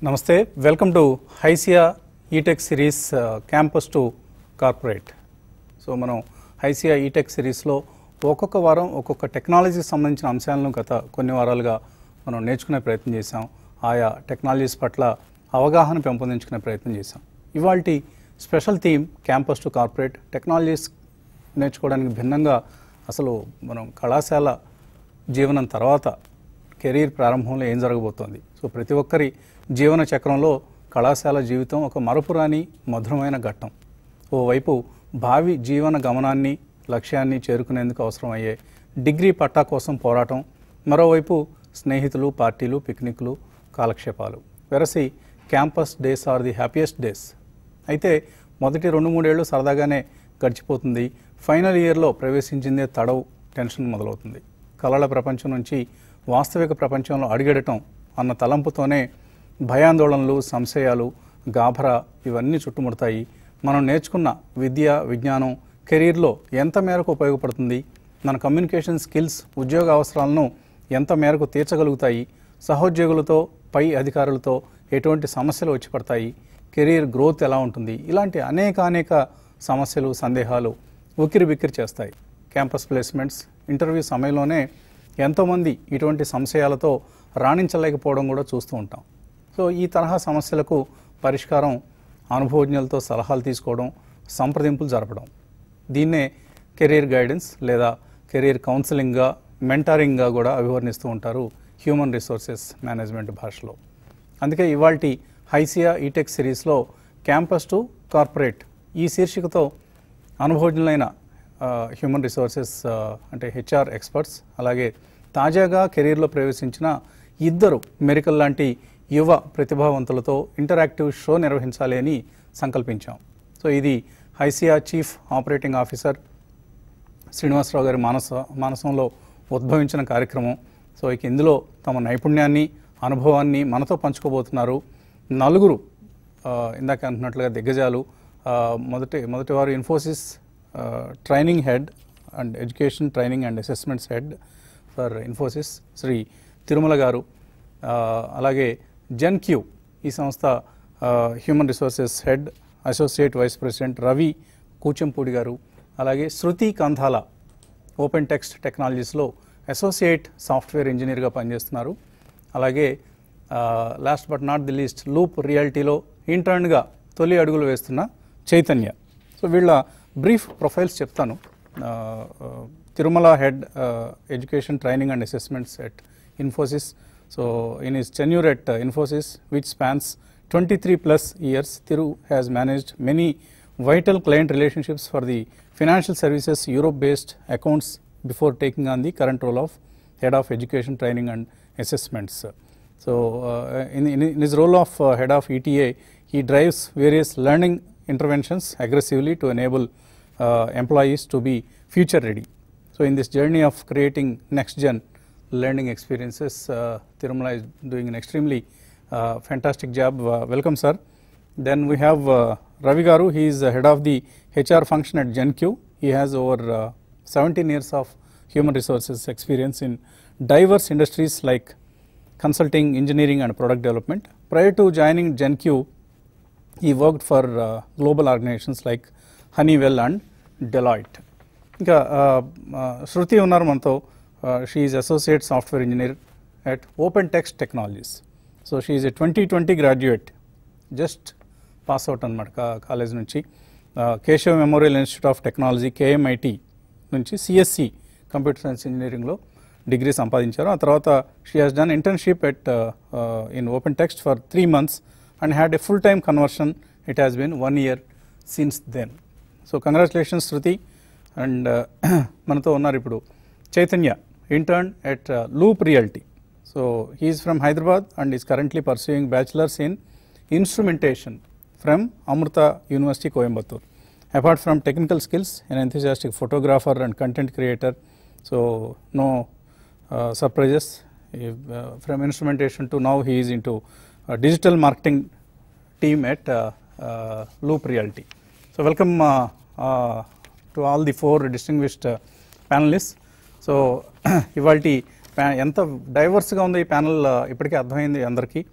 నమస్తే welcome to HYSEA ETech series campus to corporate so మనం HYSEA eTech సిరీస్లో ఒక్కొక్క వారం ఒక్కొక్క టెక్నాలజీకి సంబంధించిన అంశాలను గత కొన్ని వారాలుగా మనం నేర్చుకునే ప్రయత్నం చేశాం ఆయా టెక్నాలజీస్ పట్ల అవగాహన పెంపొందించుకునే ప్రయత్నం చేశాం ఇవాళ special theme campus to corporate technologies నేర్చుకోవడానికి భిన్నంగా అసలు మనం కళాశాల జీవనం తర్వాత కెరీర్ ప్రారంభంలో ఏం జరగబోతోంది సో ప్రతి ఒక్కరి జీవన చక్రంలో కళాశాల జీవితం ఒక మరపురాని మధురమైన ఘట్టం ఓవైపు భావి జీవన గమనాన్ని లక్ష్యాన్ని చేరుకునేందుకు అవసరమయ్యే డిగ్రీ పట్టా కోసం పోరాటం మరోవైపు స్నేహితులు పార్టీలు పిక్నిక్లు కాలక్షేపాలు వెరసి campus days are the happiest days అయితే మొదటి రెండు మూడేళ్లు సరదాగానే గడిచిపోతుంది ఫైనల్ ఇయర్లో ప్రవేశించిందే తడవు టెన్షన్ మొదలవుతుంది కళల ప్రపంచం నుంచి వాస్తవిక ప్రపంచంలో అడుగెడటం అన్న తలంపుతోనే భయాందోళనలు సంశయాలు గాభరా ఇవన్నీ చుట్టుముడతాయి మనం నేర్చుకున్న విద్య విజ్ఞానం కెరీర్లో ఎంత మేరకు ఉపయోగపడుతుంది మన కమ్యూనికేషన్ స్కిల్స్ ఉద్యోగ అవసరాలను ఎంత మేరకు తీర్చగలుగుతాయి సహోద్యోగులతో పై అధికారులతో ఎటువంటి సమస్యలు వచ్చి పడతాయి కెరీర్ గ్రోత్ ఎలా ఉంటుంది ఇలాంటి అనేక అనేక సమస్యలు సందేహాలు ఉక్కిరి బిక్కిరి చేస్తాయి క్యాంపస్ ప్లేస్మెంట్స్ ఇంటర్వ్యూ సమయంలోనే ఎంతోమంది ఇటువంటి సంశయాలతో రాణించలేకపోవడం కూడా చూస్తూ ఉంటాం సో ఈ తరహా సమస్యలకు పరిష్కారం అనుభవజ్ఞులతో సలహాలు తీసుకోవడం సంప్రదింపులు జరపడం దీన్నే కెరీర్ గైడెన్స్ లేదా కెరీర్ కౌన్సిలింగ్గా మెంటారింగ్గా కూడా అభివర్ణిస్తూ ఉంటారు హ్యూమన్ రిసోర్సెస్ మేనేజ్మెంట్ భాషలో అందుకే ఇవాళ హైసియా ఈటెక్ సిరీస్లో క్యాంపస్ టు కార్పొరేట్ ఈ శీర్షికతో అనుభవజ్ఞులైన ఆ, హ్యూమన్ రిసోర్సెస్ ఆ, అంటే హెచ్ఆర్ ఎక్స్పర్ట్స్ అలాగే తాజాగా కెరీర్లో ప్రవేశించిన ఇద్దరు మెరికల్ లాంటి యువ ప్రతిభావంతులతో ఇంటరాక్టివ్ షో నిర్వహించాలి అని సంకల్పించాం సో ఇది HYSEA chief operating officer Srinivasa Rao గారి మానస మానసంలో ఉద్భవించిన కార్యక్రమం సో ఇక ఇందులో తమ నైపుణ్యాన్ని అనుభవాన్ని మనతో పంచుకోబోతున్నారు నలుగురు ఆ, ఇందాక అంటున్నట్లుగా దిగ్గజాలు ఆ, మొదటి మొదటివారు Infosys training head and education training and assessments head for Infosys Shri Tirumala garu ఆ, అలాగే జెన్ క్యూ ఈ సంస్థ human resources head associate vice president Ravi Kuchampudi garu అలాగే శృతి కంధాల ఓపెన్ టెక్స్ట్ టెక్నాలజీస్లో అసోసియేట్ సాఫ్ట్వేర్ ఇంజనీర్గా పనిచేస్తున్నారు అలాగే last but not the least loop రియాలిటీలో ఇంటర్న్గా తొలి అడుగులు వేస్తున్న చైతన్య సో వీళ్ళ బ్రీఫ్ ప్రొఫైల్స్ చెప్తాను ఆ, ఆ, Tirumala head education training and assessments at Infosys so in his tenure at Infosys which spans twenty three plus years Tiru has managed many vital client relationships for the financial services Europe based accounts before taking on the current role of head of education training and assessments. So, uh, in, in, in his role of uh, head of ETA, he drives various learning interventions aggressively to enable uh, employees to be future ready. So, in this journey of creating next gen learning experiences, uh, Tirumala is doing an extremely uh, fantastic job. Uh, welcome, sir. Then we have uh, Ravi Garu. He is the head of the HR function at GenQ. He has over uh, 17 years of human resources experience in diverse industries like consulting, engineering, and product development. Prior to joining GenQ, he worked for uh, global organizations like Honeywell and Deloitte. ఇంకా శృతి ఉన్నారు మనతో she is associate software engineer at open text technologies so she is a twenty twenty graduate just pass out అనమాట college నుంచి Keshav memorial institute of technology KMIT నుంచి CSC computer science ఇంజనీరింగ్లో degree సంపాదించారు ఆ తర్వాత she has done internship at in open text for three months and had a full time conversion it has been one year since then so congratulations Shruti and మనతో ఉన్నారు ఇప్పుడు Chaitanya intern at loop reality so he's from Hyderabad and is currently pursuing bachelors in instrumentation from Amrita University, Coimbatore. Apart from technical skills, an enthusiastic photographer and content creator, so no uh, surprises. If, uh, from instrumentation to now, he is into uh, digital marketing team at uh, uh, Loop Realty. So, welcome uh, uh, to all the four distinguished uh, panelists. So ఇవాళ ఎంత డైవర్స్గా ఉంది ఈ panel ఇప్పటికే అర్థమైంది అందరికీ so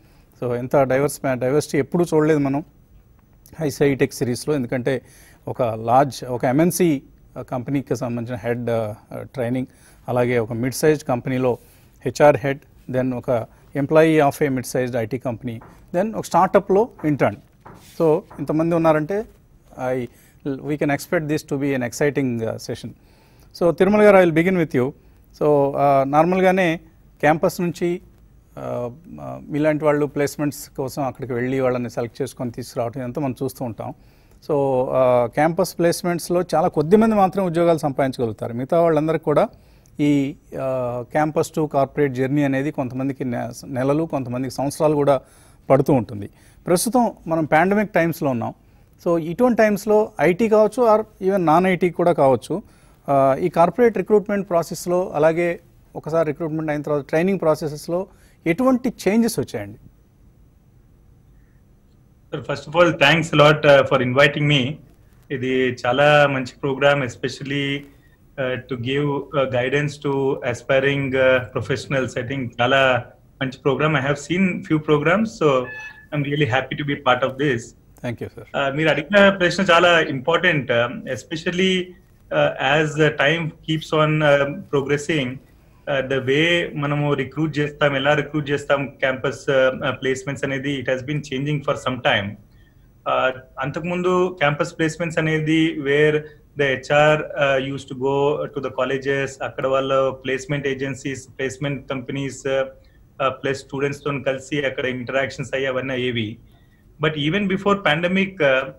so ఎంత diverse diversity ఎప్పుడు చూడలేదు మనం ఐసిఐ టెక్ సిరీస్లో ఎందుకంటే ఒక లార్జ్ ఒక ఎంఎన్సి కంపెనీకి సంబంధించిన హెడ్ ట్రైనింగ్ అలాగే ఒక మిడ్ సైజ్డ్ కంపెనీలో హెచ్ఆర్ హెడ్ దెన్ ఒక employee of a mid sized IT company then ఒక స్టార్టప్లో ఇంటర్న్ సో ఇంతమంది ఉన్నారంటే I we can expect this to be an exciting session so Tirumala garu I will begin with you so నార్మల్గానే campus నుంచి ఆ, ఆ, మీలాంటి వాళ్ళు ప్లేస్మెంట్స్ కోసం అక్కడికి వెళ్ళి వాళ్ళని సెలెక్ట్ చేసుకొని తీసుకురావడం ఇదంతా మనం చూస్తూ ఉంటాం సో క్యాంపస్ ప్లేస్మెంట్స్లో చాలా కొద్ది మంది మాత్రం ఉద్యోగాలు సంపాదించగలుగుతారు మిగతా వాళ్ళందరికీ కూడా ఈ క్యాంపస్ టు కార్పొరేట్ జర్నీ అనేది కొంతమందికి నె- నెలలు కొంతమందికి సంవత్సరాలు కూడా పడుతూ ఉంటుంది ప్రస్తుతం మనం పాండమిక్ టైమ్స్లో ఉన్నాం సో ఇటువంటి టైమ్స్లో ఐటీ కావచ్చు ఆర్ ఈవెన్ నాన్ ఐటీ కూడా కావచ్చు ఆ, ఈ కార్పొరేట్ రిక్రూట్మెంట్ ప్రాసెస్లో అలాగే ఒకసారి రిక్రూట్మెంట్ అయిన తర్వాత ట్రైనింగ్ ప్రాసెసెస్లో ఎటువంటి చేంజెస్ వచ్చాయండి sir first of all thanks lot for inviting me ఇది చాలా మంచి program especially to give guidance to aspiring professionals I think చాలా మంచి program I have seen few programs so I'm really happy to be part of this thank you sir మీరు అడిగిన ప్రశ్న చాలా important especially as time keeps on progressing the way మనము recruit చేస్తాం ఎలా recruit చేస్తాం క్యాంపస్ ప్లేస్మెంట్స్ అనేది it has been changing for some time అంతకుముందు క్యాంపస్ ప్లేస్మెంట్స్ అనేది where the HR use to go to the colleges అక్కడ వాళ్ళ placement agencies placement companies plus students తో కలిసి అక్కడ ఇంటరాక్షన్స్ అయ్యి అవన్నీ అయ్యేవి but even before pandemic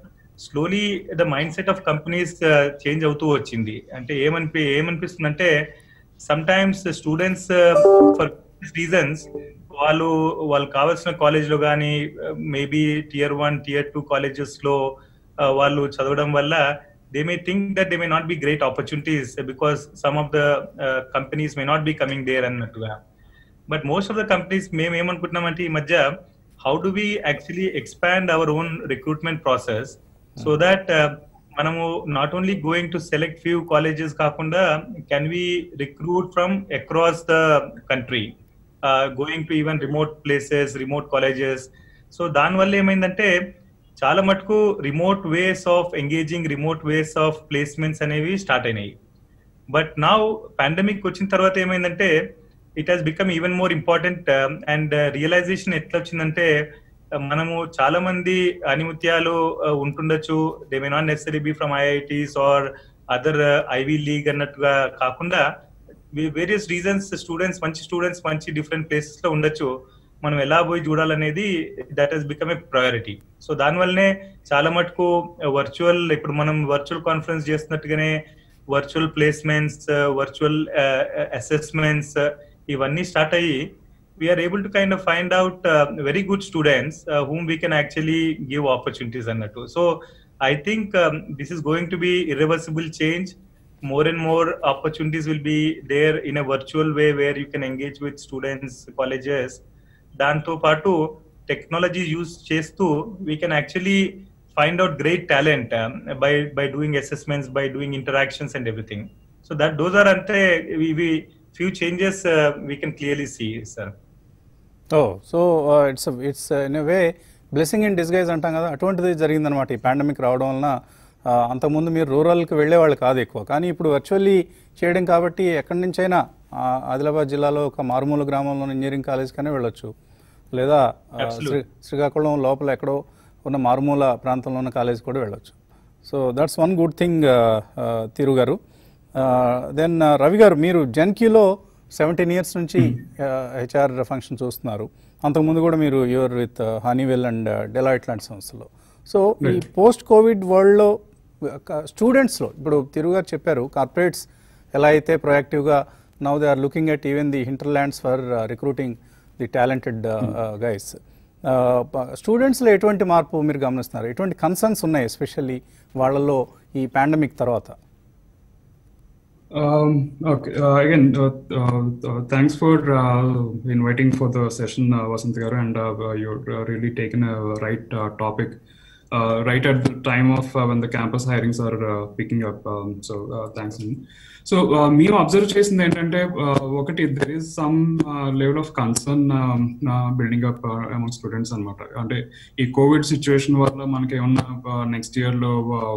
slowly the mind set of companies change అవుతూ వచ్చింది అంటే ఏమనిపి ఏమనిపిస్తుంది అంటే some times students for reasons వాళ్ళు వాళ్ళు కావాల్సిన కాలేజ్ లో కానీ maybe tier one tier two colleges లో uh, వాళ్ళు చదవడం వల్ల they may think that they may not be great opportunities because some of the companies may not be coming there అన్నట్టుగా but most of the companies మేము ఏమనుకుంటున్నామంటే ఈ మధ్య how do we actually expand our own recruitment process so that మనము not only going to select few colleges కాకుండా can we recruit from across the country going to even remote places remote colleges so దానివల్ల ఏమైందంటే చాలా మటుకు remote ways of engaging remote ways of placements అనేవి start అయినాయి but నా pandemic వచ్చిన తర్వాత ఏమైందంటే it has become even more important and realization ఎట్లా వచ్చిందంటే uh, మనము చాలా మంది అనిముత్యాలు uh, ఉంటుండొచ్చు they may not necessary be from IITs or other ivy league అన్నట్టుగా కాకుండా వేరియస్ రీజన్స్ స్టూడెంట్స్ మంచి స్టూడెంట్స్ మంచి డిఫరెంట్ ప్లేసెస్ లో ఉండొచ్చు మనం ఎలా పోయి చూడాలనేది that has become a priority so దానివల్లనే చాలా మటుకు వర్చువల్ ఇప్పుడు మనం వర్చువల్ కాన్ఫరెన్స్ చేస్తున్నట్టుగానే వర్చువల్ ప్లేస్మెంట్స్ వర్చువల్ అసెస్మెంట్స్ ఇవన్నీ స్టార్ట్ అయ్యి we're able to kind of find out very good students whom we can actually give opportunities అన్నట్టు so I think this is going to be irreversible change more and more opportunities will be there in a virtual way where you can engage with students colleges దాంతో పాటు technology use చేస్తూ we can actually find out great talent by by doing assessments by doing interactions and everything so that those are అంటే ఇవి few changes we can clearly see sir oh so it's it's in a way blessing in disguise అంటాం కదా అటువంటిది జరిగిందనమాట ఈ pandemic రావడం వలన ఆ, అంతకుముందు మీరు రూరల్కి వెళ్ళేవాళ్ళు కాదు ఎక్కువ కానీ ఇప్పుడు వర్చువల్లీ చేయడం కాబట్టి ఎక్కడి నుంచైనా ఆ, ఆదిలాబాద్ జిల్లాలో ఒక మారుమూల గ్రామంలో ఇంజనీరింగ్ కాలేజ్కనే వెళ్ళొచ్చు లేదా ఆ, Absolutely. శ్రీ శ్రీకాకుళం లోపల ఎక్కడో ఉన్న మారుమూల ప్రాంతంలో ఉన్న కాలేజ్ కూడా వెళ్ళొచ్చు so that's one good thing Tiru garu then Ravi garu మీరు జెన్క్యూలో సెవెంటీన్ ఇయర్స్ నుంచి హెచ్ఆర్ ఫంక్షన్ చూస్తున్నారు అంతకుముందు కూడా మీరు your with Honeywell and Deloitte లాంటి సంస్థలో సో ఈ పోస్ట్ కోవిడ్ వరల్డ్లో స్టూడెంట్స్లో ఇప్పుడు తిరుగు గారు చెప్పారు కార్పొరేట్స్ ఎలా అయితే ప్రొయాక్టివ్గా now they are looking at even the hinterlands for recruiting the talented guys స్టూడెంట్స్లో ఎటువంటి మార్పు మీరు గమనిస్తున్నారు ఎటువంటి కన్సర్న్స్ ఉన్నాయి ఎస్పెషల్లీ వాళ్ళలో ఈ పాండమిక్ తర్వాత Um, okay. Uh, again, uh, uh, uh, thanks for uh, inviting for the session, uh, Vasant garu, and uh, uh, you're uh, really taken a right uh, topic. uh, right at the time of uh, when the campus hirings are uh, picking up. Um, so uh, thanks. Anil. So మేము observe చేసింది ఏంటంటే uh, ఒకటి there is some level of concern building up amount students అనమాట అంటే ఈ Covid situation వల్ల మనకి ఏమన్నా నెక్స్ట్ ఇయర్ లో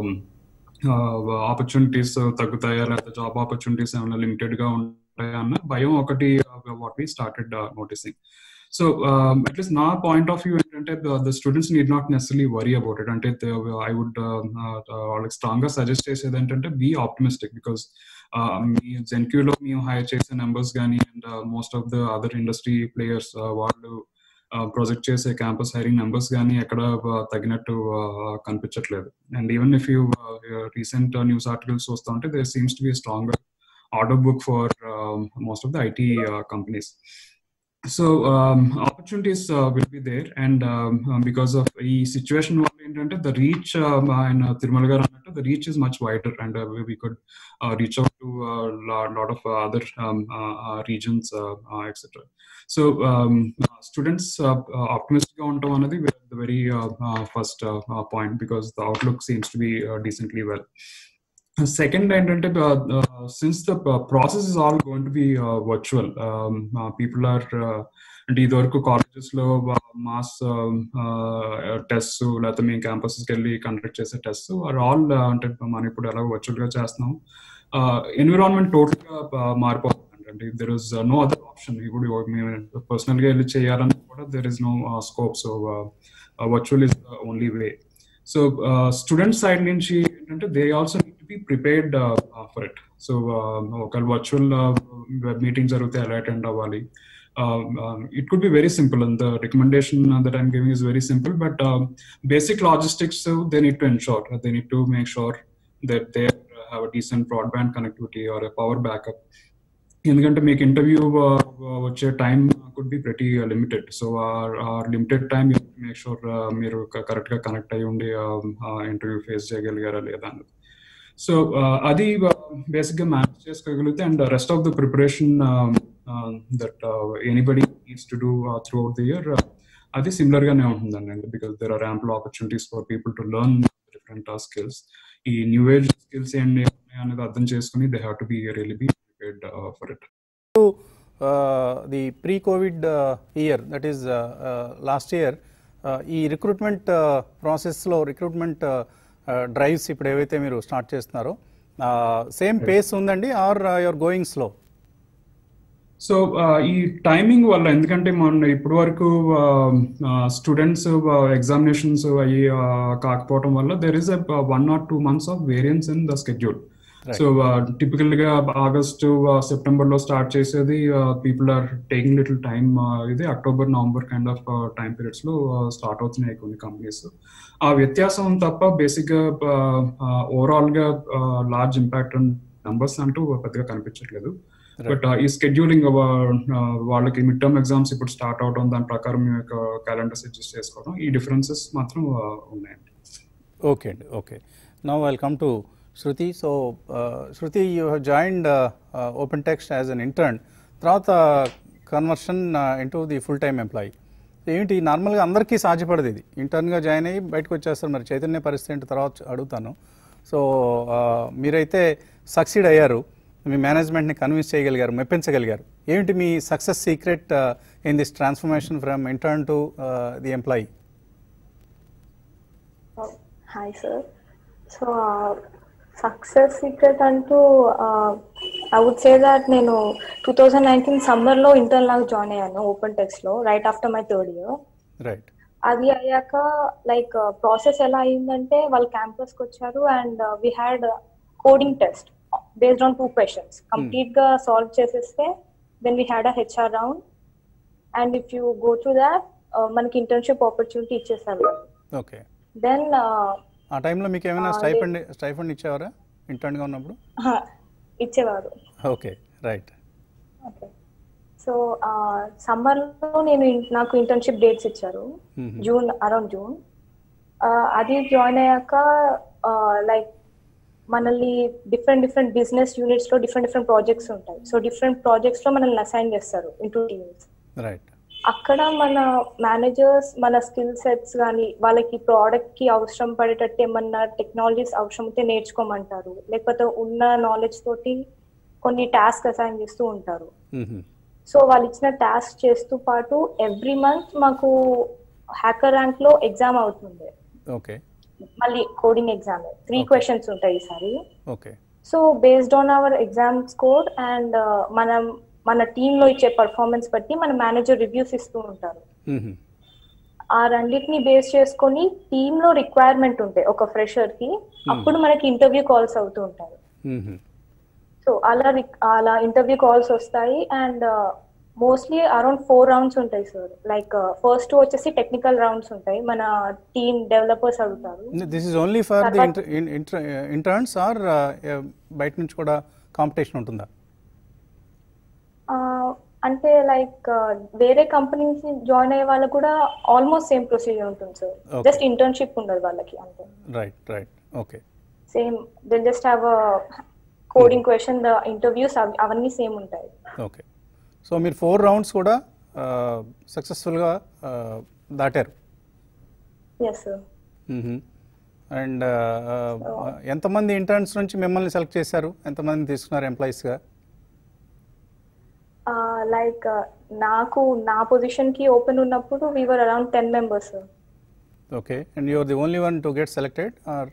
ఆపర్చునిటీస్ తగ్గుతాయా లేకపోతే జాబ్ ఆపర్చునిటీస్ ఏమైనా లిమిటెడ్ గా ఉంటాయా అన్న భయం ఒకటి what we started noticing so at least నా పాయింట్ ఆఫ్ వ్యూ ఏంటంటే the students need not necessary worry about it అంటే ఐ వుడ్ వాళ్ళకి స్ట్రాంగ్ గా సజెస్ట్ చేసేది ఏంటంటే బీ ఆప్టిమిస్టిక్ బికాస్ మీ జెన్క్యూలో మేము హైర్ చేసే నెంబర్స్ కానీ and most of the other industry players వాళ్ళు ప్రొజెక్ట్ చేసే క్యాంపస్ హైరింగ్ నెంబర్స్ కానీ ఎక్కడ తగినట్టు కనిపించట్లేదు and even if you recent news articles చూస్తూ ఉంటే there seems to be strong order book for most of the IT companies so opportunities will be there and because of ఈ situation వల్ల ఏంటంటే the reach ఆయన తిరుమల గారు అన్నట్టు the reach is much wider and we could reach out to lot of other reasons etcetera so students optimistic గా ఉండటం అనేది very first point because the outlook seems to be decently well second ఏంటంటే since the process is all going to be virtual people are అంటే ఇదివరకు colleges లో mass test లేకపోతే మేము క్యాంపసెస్కి వెళ్ళి కండక్ట్ చేసే టెస్ట్ ఆర్ ఆల్ అంటే మనం ఇప్పుడు ఎలా వర్చువల్ గా చేస్తున్నాం ఎన్విరాన్మెంట్ టోటల్ గా మారిపోతుంది అంటే there is no other option ఇప్పుడు మేము పర్సనల్ గా వెళ్ళి చేయాలన్నా కూడా there is no scope so virtual is the only way so student side నుంచి ఏంటంటే they also need to be prepared for it so ఒక వర్చువల్ వెబ్ మీటింగ్ జరిగితే ఎలా అటెండ్ అవ్వాలి it could be very simple and the recommendation that I'm giving is very simple but basic logistics they need to ensure they need to make sure that they have a decent broadband connectivity or power backup ఎందుకంటే మీకు interview వచ్చే time could be pretty limited so our limited time make sure మీరు correct గా connect అయ్యి ఉండి interview face చేయగలిగారా లేదా అన్నది so అది బేసిక్ గా మేనేజ్ చేసుకోగలిగితే and rest of the preparation that anybody needs to do throughout the year అది సిమిలర్ గానే ఉంటుందండి because there are ample opportunities for people to learn different skills ఈ new age skills ఏంటి అనేది అర్థం చేసుకుని they have to be really be prepared uh, for it. So, uh, the pre-COVID uh, year, that is last year, ఈ recruitment ప్రాసెస్లో recruitment drives ఇప్పుడు ఏవైతే మీరు స్టార్ట్ చేస్తున్నారో సేమ్ పేస్ ఉందండి or you're going slow so ఈ timing వల్ల ఎందుకంటే మన ఇప్పటి వరకు స్టూడెంట్స్ ఎగ్జామినేషన్స్ అయ్యి కాకపోవడం వల్ల there is one or two months of variance in the schedule so typical గా ఆగస్టు సెప్టెంబర్ లో స్టార్ట్ చేసేది people are taking little time ఇది October November kind of time periods లో స్టార్ట్ అవుతున్నాయి కొన్ని కంపెనీస్ ఆ వ్యత్యాసం తప్ప బేసిక్ గా ఓవరాల్ గా లార్జ్ ఇంపాక్ట్ నంబర్స్ అంటూ పెద్దగా కనిపించట్లేదు బట్ ఈ స్కెడ్యూలింగ్ వాళ్ళకి మిడ్ టర్మ్ ఎగ్జామ్స్ ఇప్పుడు స్టార్ట్ అవడం దాని ప్రకారం క్యాలెండర్స్ అడ్జస్ట్ చేసుకోవడం ఈ డిఫరెన్సెస్ మాత్రం ఉన్నాయండి ఓకే అండి okay now welcome to Shruti so Shruti you have joined Open Text as an intern తర్వాత conversion into the full time employee ఏంటి నార్మల్గా అందరికీ సాధ్యపడదు ఇది ఇంటర్న్గా జాయిన్ అయ్యి బయటకు వచ్చేస్తారు మరి చైతన్య పరిస్థితి ఏంటి తర్వాత అడుగుతాను సో మీరైతే సక్సీడ్ అయ్యారు మీ మేనేజ్మెంట్ని కన్విన్స్ చేయగలిగారు మెప్పించగలిగారు ఏమిటి మీ success secret in this transformation from intern to the employee hi sir so success secret అంటూ ఐ వుడ్ సే దాట్ నేను టూ థౌజండ్ నైన్టీన్ సమ్మర్లో ఇంటర్న్ లాగా జాయిన్ అయ్యాను ఓపెన్ టెక్స్ట్లో right after my third year right అది అయ్యాక like process ఎలా అయిందంటే వాళ్ళు క్యాంపస్కి వచ్చారు and we had coding test based on two questions complete గా సాల్వ్ చేసేస్తే then we had a HR round and if you go through that మనకి ఇంటర్న్షిప్ ఆపర్చునిటీ ఇచ్చేసారు ఓకే దెన్ ఆ టైంలో మీకు ఏమైనా స్టైఫండ్ స్టైఫండ్ ఇచ్చేవారా ఇంటర్న్గా ఉన్నప్పుడు ఇచ్చేవారు ఓకే రైట్ ఓకే సో సమ్మర్లో నేను నాకు ఇంటర్న్షిప్ డేట్స్ ఇచ్చారు జూన్ అరౌండ్ జూన్ అది జాయిన్ అయ్యాక లైక్ మనల్ని డిఫరెంట్ డిఫరెంట్ బిజినెస్ యూనిట్స్ లో డిఫరెంట్ డిఫరెంట్ ప్రాజెక్ట్స్ ఉంటాయి సో డిఫరెంట్ ప్రాజెక్ట్స్ లో మనల్ని అసైన్ చేస్తారు ఇంటూ టీమ్స్ రైట్ అక్కడ మన మేనేజర్స్ మన స్కిల్ సెట్స్ కానీ వాళ్ళకి ప్రోడక్ట్ కి అవసరం పడేటట్టు ఏమన్నా టెక్నాలజీస్ అవసరం అయితే నేర్చుకోమంటారు లేకపోతే ఉన్న నాలెడ్జ్ తోటి కొన్ని టాస్క్ అసైన్ చేస్తూ ఉంటారు మ్మ్. సో వాళ్ళు ఇచ్చిన టాస్క్ చేస్తూ పాటు ఎవ్రీ మంత్ మాకు హ్యాకర్ ర్యాంక్ లో ఎగ్జామ్ అవుతుంది ఓకే మళ్ళీ coding exam three Okay. Questions ఉంటాయి ఈసారి okay so based on our exam score and మనం మన టీమ్ లో ఇచ్చే పర్ఫార్మెన్స్ బట్టి మన మేనేజర్ రివ్యూస్ ఇస్తూ ఉంటారు మ్మ్. ఆ రెండింటిని బేస్ చేసుకొని టీమ్ లో రిక్వైర్మెంట్ ఉంటాయి ఒక ఫ్రెషర్ కి అప్పుడు మనకి ఇంటర్వ్యూ కాల్స్ అవుతూ ఉంటాయి మ్మ్. సో అలా రిక్- అలా ఇంటర్వ్యూ కాల్స్ వస్తాయి and mostly around four rounds ఉంటాయి సార్ లైక్ ఫస్ట్ వచ్చేసి టెక్నికల్ రౌండ్స్ ఉంటాయి మన టీమ్ డెవలపర్స్ అడుగుతారు this is only for the తర్వాత- ఇంటర్న్స్ ఆర్ బయట నుంచి కూడా కాంపిటీషన్ ఉంటుందా ఆ, అంటే లైక్ వేరే కంపెనీస్ జాయిన్ అయ్యే వాళ్ళకు కూడా ఆల్మోస్ట్ సేమ్ ప్రొసీజర్ ఉంటుంది సార్ Okay. జస్ట్ ఇంటర్న్షిప్ ఉండదు వాళ్ళకి అంతే right right okay same they just have coding question the interviews అవన్నీ సేమ్ ఉంటాయి ఓకే సో మీరు ఫోర్ రౌండ్స్ కూడా సక్సెస్ఫుల్గా దాటారు ఎస్ సార్ అండ్ ఎంతమంది ఇంటర్న్స్ నుంచి మిమ్మల్ని సెలెక్ట్ చేశారు ఎంతమంది తీసుకున్నారు ఎంప్లాయీస్గా లైక్ నాకు నా పొజిషన్ కి ఓపెన్ ఉన్నప్పుడు we were around ten members okay and you're the only one to get selected or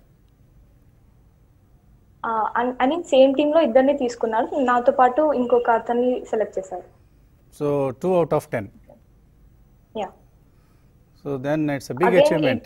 I mean same team లో ఇద్దరిని తీసుకున్నారు నాతో పాటు ఇంకొక అతన్ని సెలెక్ట్ చేశారు so two out of ten yeah so then it's a big Again, achievement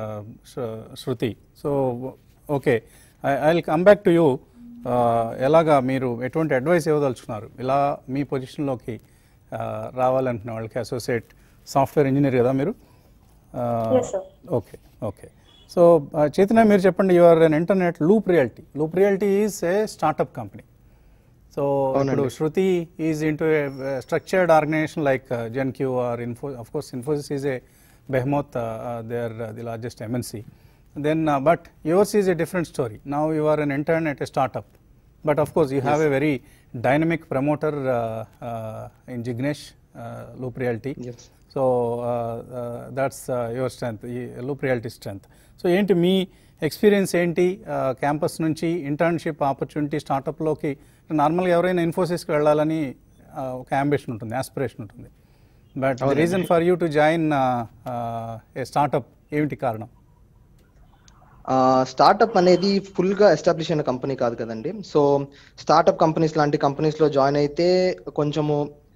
Shruti so okay I will come back to you ఎలాగా మీరు ఎటువంటి అడ్వైస్ ఇవ్వదలుచుకున్నారు ఇలా మీ పొజిషన్లోకి రావాలనుకునే వాళ్ళకి అసోసియేట్ సాఫ్ట్వేర్ ఇంజనీర్ కదా మీరు Yes, sir. Okay okay so Chaitanya మీరు చెప్పండి your an internet loop Reality Loop Reality is a startup company so ఇప్పుడు Shruti is into structured organisation like Gen Q or Info of course Infosys is a behemoth they are the largest MNC then but yours is a different story now you are an intern at a startup but of course you have a very dynamic promoter in Jignesh loop Reality Yes. So that's your strength ఈ Loop Reality strength so ఏంటి మీ experience ఏంటి campus నుంచి internship opportunity స్టార్టప్లోకి నార్మల్గా ఎవరైనా ఇన్ఫోసిస్కి వెళ్ళాలని uh, ఒక అంబిషన్ ఉంటుంది ఆస్పిరేషన్ ఉంటుంది but the reason for you to join a startup ఏమిటి కారణం స్టార్టప్ అనేది ఫుల్ గా ఎస్టాబ్లిష్ అయిన కంపెనీ కాదు కదండి సో స్టార్టప్ కంపెనీస్ లాంటి కంపెనీస్ లో జాయిన్ అయితే కొంచెము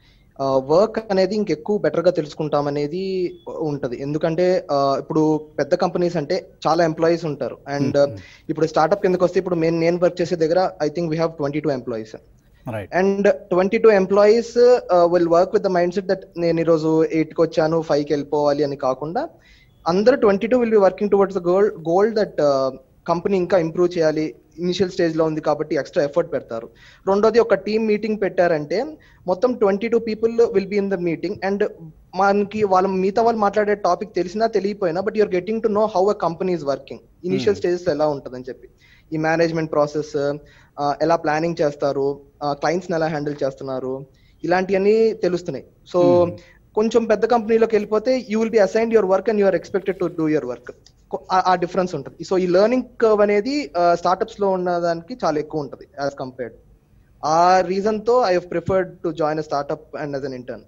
వర్క్ అనేది ఇంకెక్కువ బెటర్ గా తెలుసుకుంటాం అనేది ఉంటది ఎందుకంటే ఆ, ఇప్పుడు పెద్ద కంపెనీస్ అంటే చాలా ఎంప్లాయీస్ ఉంటారు అండ్ ఇప్పుడు స్టార్టప్ కిందకి వస్తే ఇప్పుడు నేను నేను వర్క్ చేసే దగ్గర I think we have twenty two employees right and twenty two employees will work with the mind mindset that నేను ఈరోజు ఎయిట్ కి వచ్చాను ఫైవ్ కి వెళ్ళిపోవాలి అని కాకుండా అందరూ twenty two will be working towards the goal goal that company ఇంకా ఇంప్రూవ్ చేయాలి ఇనిషియల్ స్టేజ్ లో ఉంది కాబట్టి ఎక్స్ట్రా ఎఫర్ట్ పెడతారు రెండోది ఒక టీమ్ మీటింగ్ పెట్టారంటే మొత్తం twenty two people will be in the meeting and మనకి వాళ్ళ మిగతా వాళ్ళు మాట్లాడే టాపిక్ తెలిసినా తెలియపోయినా but you're getting to know how a company is working initial stages ఎలా ఉంటుందని చెప్పి ఈ మేనేజ్మెంట్ ప్రాసెస్ ఎలా ప్లానింగ్ చేస్తారు క్లయింట్స్ ఎలా హ్యాండిల్ చేస్తున్నారు ఇలాంటివన్నీ తెలుస్తున్నాయి సో కొంచెం పెద్ద కంపెనీలోకి వెళ్ళిపోతే you will be assigned your work and you're expected to do your work ఆ డిఫరెన్స్ ఉంటుంది సో ఈ లెర్నింగ్ కర్వ్ అనేది స్టార్టప్స్ లో ఉన్న దానికి చాలా ఎక్కువ ఉంటుంది యాజ్ కంపేర్డ్ ఆ రీజన్ తో I have preferred to join a startup and as an intern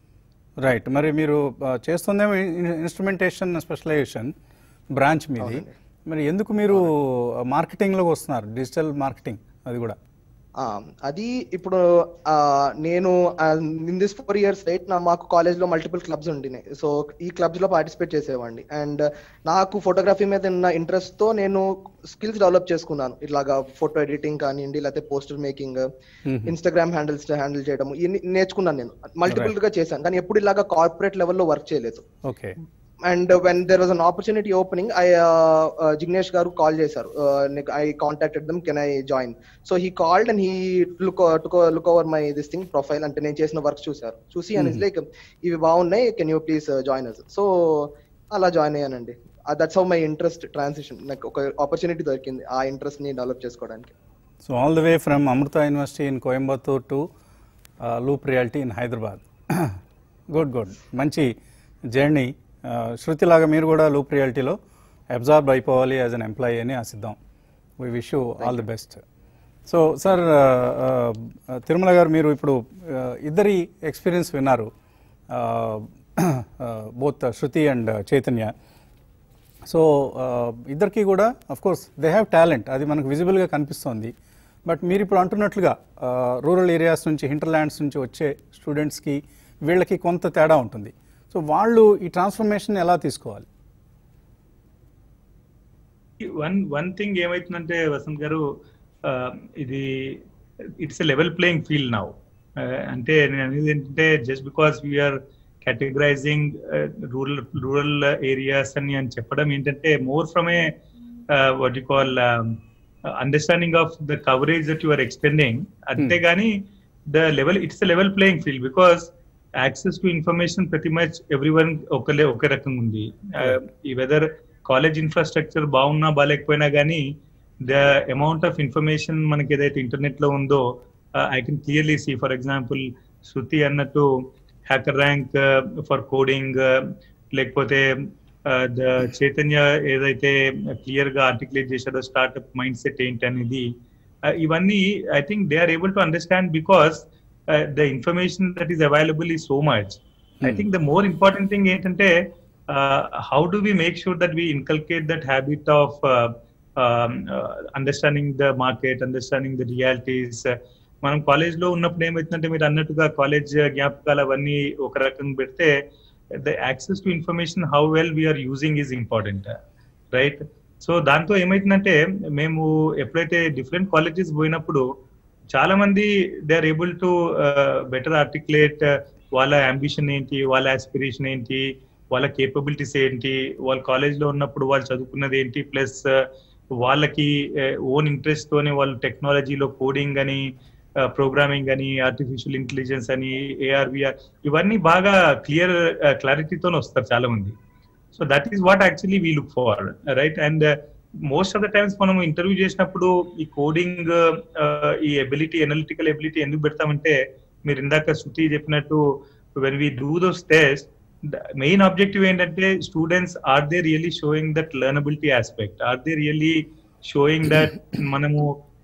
right మరి మీరు uh, చేస్తుందేమో ఇన్స్ట్రుమెంటేషన్ స్పెషలైజేషన్ బ్రాంచ్ మీది మరి ఎందుకు మీరు మార్కెటింగ్లోకి వస్తున్నారు డిజిటల్ మార్కెటింగ్ అది కూడా ఆ, అది ఇప్పుడు ఆ, నేను in this four years right నా మాకు కాలేజ్ లో మల్టిపుల్ క్లబ్స్ ఉండినాయి సో ఈ క్లబ్స్ లో పార్టిసిపేట్ చేసేవాడిని అండ్ నాకు ఫోటోగ్రఫీ మీద ఉన్న ఇంట్రెస్ట్ తో నేను స్కిల్స్ డెవలప్ చేసుకున్నాను ఇట్లాగా ఫోటో ఎడిటింగ్ కానివ్వండి లేకపోతే poster making Instagram handles handle చేయడం ఇన్ని నేర్చుకున్నాను నేను మల్టిపుల్ గా చేశాను కానీ ఎప్పుడు ఇలాగా కార్పొరేట్ లెవెల్లో వర్క్ చేయలేదు okay and when there was an opportunity opening I Jignesh garu call చేశారు I contacted them can I join so he called and he look look over my this thing profile అంటే నేను చేసిన వర్క్ చూశారు చూసి and like ఇవి బాగున్నాయి can you please join us so అలా join అయ్యానండి that's how my interest transition నాకు ఒక ఆపర్చునిటీ దొరికింది ఆ ఇంట్రెస్ట్ ని డెవలప్ చేసుకోవడానికి so all the way from Amrita University in Coimbatore to Loop Reality in Hyderabad good good మంచి జర్నీ శృతిలాగా మీరు కూడా లూప్ రియాలిటీలో అబ్జార్బ్ అయిపోవాలి యాజ్ అన్ ఎంప్లాయీ అని ఆశిద్దాం we wish you all the best so sir Tirumala garu మీరు ఇప్పుడు uh, ఇద్దరి ఎక్స్పీరియన్స్ విన్నారు both Shruti and Chaitanya so ఇద్దరికి కూడా of course they have talent అది మనకు విజిబుల్గా కనిపిస్తోంది బట్ మీరు ఇప్పుడు అంటున్నట్లుగా రూరల్ ఏరియాస్ నుంచి హింటర్లాండ్స్ నుంచి వచ్చే స్టూడెంట్స్కి వీళ్ళకి కొంత తేడా ఉంటుంది సో వాళ్ళు ఈ ట్రాన్స్ఫర్మేషన్ ఎలా తీసుకోవాలి వన్ వన్ థింగ్ ఏమైతుందంటే వసంత్ గారు ఆ, ఇది it's a level playing field now అంటే నేను అనేది ఏంటంటే just because we're categorising rural rural areas అని అని చెప్పడం ఏంటంటే more from a what you call understanding of the coverage that you are extending అంతేగాని the level it's a level playing field because access to information pretty much everyone ఒకలే ఒకే రకంగా ఉంది ఈ వెదర్ కాలేజ్ ఇన్ఫ్రాస్ట్రక్చర్ బాగున్నా బాగాలేకపోయినా కానీ the amount of information మనకి ఏదైతే ఇంటర్నెట్ లో ఉందో I can clearly see for example Shruti అన్నట్టు హ్యాకర్ ర్యాంక్ ఫర్ కోడింగ్ లేకపోతే ద చైతన్య ఏదైతే క్లియర్ గా ఆర్టికులేట్ చేశాడో స్టార్ట్అప్ మైండ్ సెట్ ఏంటి అనేది uh, ఇవన్నీ I think they are able to understand because the information that is available ఈ so much I think the more important thing ఏంటంటే how do we make sure that we inculcate that habit of understanding the market understanding the realities మనం college లో ఉన్నప్పుడు ఏమవుతుందంటే మీరు అన్నట్టుగా college జ్ఞాపకాలు అవన్నీ ఒక రకంగా పెడితే the access to information how well we're using is important right so దాంతో ఏమైతుందంటే మేము ఎప్పుడైతే డిఫరెంట్ కాలేజెస్ పోయినప్పుడు చాలా మంది they are able to better articulate వాళ్ళ అంబిషన్ ఏంటి వాళ్ళ ఆస్పిరేషన్ ఏంటి వాళ్ళ కేపబిలిటీస్ ఏంటి వాళ్ళ కాలేజ్ లో ఉన్నప్పుడు వాళ్ళు చదువుకున్నది ఏంటి ప్లస్ వాళ్ళకి ఓన్ ఇంట్రెస్ట్ తోనే వాళ్ళు టెక్నాలజీలో కోడింగ్ అని ప్రోగ్రామింగ్ అని ఆర్టిఫిషియల్ ఇంటెలిజెన్స్ అని ఏఆర్విఆర్ ఇవన్నీ బాగా క్లియర్ క్లారిటీతో వస్తారు చాలా మంది so that is what actually we look for right and most of the times మనం ఇంటర్వ్యూ చేసినప్పుడు ఈ కోడింగ్ ఈ ఎబిలిటీ ఎనలిటికల్ ఎబిలిటీ ఎందుకు పెడతామంటే మీరు ఇందాక శృతి చెప్పినట్టు when we do those test main objective ఏంటంటే students are they really showing that learnability aspect are they really showing that మనము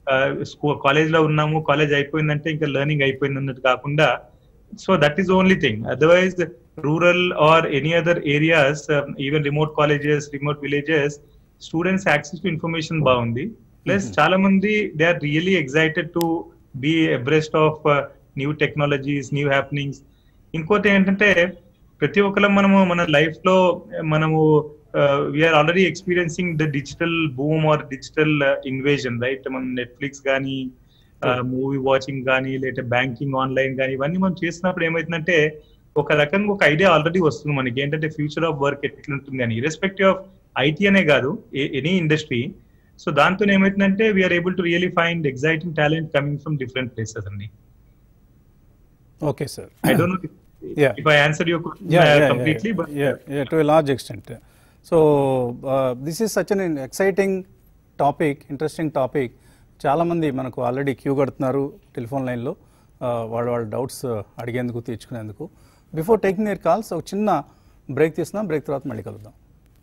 కాలేజ్ లో ఉన్నాము కాలేజ్ అయిపోయిందంటే ఇంకా లెర్నింగ్ అయిపోయింది అన్నట్టు కాకుండా so that is only thing otherwise rural or any other areas even remote colleges remote villages students access to information బాగుంది plus చాలా మంది they are really excited to be abreast of new technologies new happenings ఇంకోటి ఏంటంటే ప్రతి ఒక్కరు మనము మన life లో మనము we're already experiencing the digital boom or digital invasion right మన నెట్ఫ్లిక్స్ కానీ మూవీ వాచింగ్ కానీ లేదా బ్యాంకింగ్ ఆన్లైన్ కానీ ఇవన్నీ మనం చేసినప్పుడు ఏమైతుందంటే ఒక రకంగా ఒక ఐడియా ఆల్రెడీ వస్తుంది మనకి ఏంటంటే ఫ్యూచర్ ఆఫ్ వర్క్ ఎట్లుంటుంది అని ఇరెస్పెక్టివ్ ఆఫ్ ఐటీ అనే కాదు ఎనీ ఇండస్ట్రీ సో దాంతో ఏమైతుందంటే we're able to really find exciting talent coming from different places అండి okay sir I don't know Yeah. if I answered your question yeah, uh, yeah, completely, yeah, but yeah, yeah, to a large extent. So uh, this is such an exciting topic, interesting topic. చాలామంది మనకు already queue కడుతున్నారు telephone లైన్లో వాళ్ళ వాళ్ళ doubts అడిగేందుకు తీర్చుకునేందుకు before taking their calls ఒక చిన్న బ్రేక్ తీసుకున్నాం బ్రేక్ తర్వాత మళ్ళీ కలుద్దాం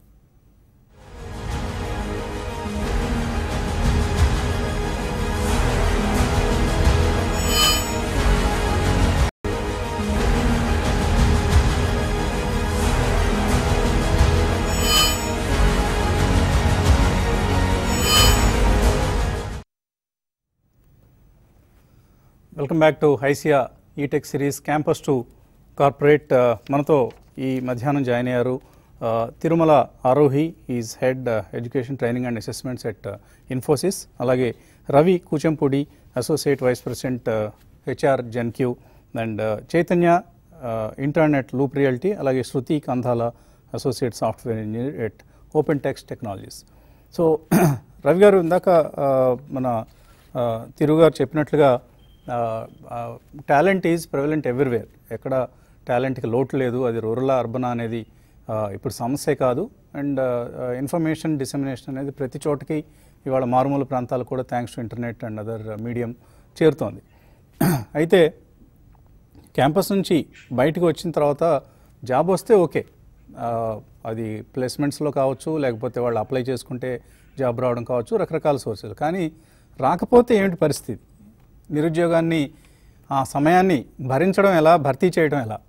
welcome back to HYSEA ETech series campus to corporate మనతో ఈ మధ్యాహ్నం జాయిన్ అయ్యారు uh, Tirumala Aarohi is head education training and assessments at Infosys అలాగే Ravi Kuchampudi associate vice president HR GenQ and Chaitanya internet loop reality అలాగే Shruti Kandhala associate software engineer at Open Text Technologies so Ravi గారు ఇందాక uh, మన uh, తిరు గారు చెప్పినట్లుగా టాలెంట్ ఈజ్ ప్రెవలెంట్ ఎవ్రీవేర్ ఎక్కడ టాలెంట్కి లోటు లేదు అది రూరల్ అర్బనా అనేది uh, ఇప్పుడు సమస్య కాదు అండ్ ఇన్ఫర్మేషన్ డిసెమినేషన్ అనేది ప్రతి చోటకి ఇవాళ మారుమూల ప్రాంతాలు కూడా thanks to internet and other medium చేరుతోంది అయితే క్యాంపస్ నుంచి బయటకు వచ్చిన తర్వాత జాబ్ వస్తే ఓకే ఆ, అది ప్లేస్మెంట్స్లో కావచ్చు లేకపోతే వాళ్ళు అప్లై చేసుకుంటే జాబ్ రావడం కావచ్చు రకరకాల సోర్సెస్ కానీ రాకపోతే ఏమిటి పరిస్థితి నిరుద్యోగాన్ని ఆ సమయాన్ని భరించడం ఎలా భర్తీ చేయడం ఎలా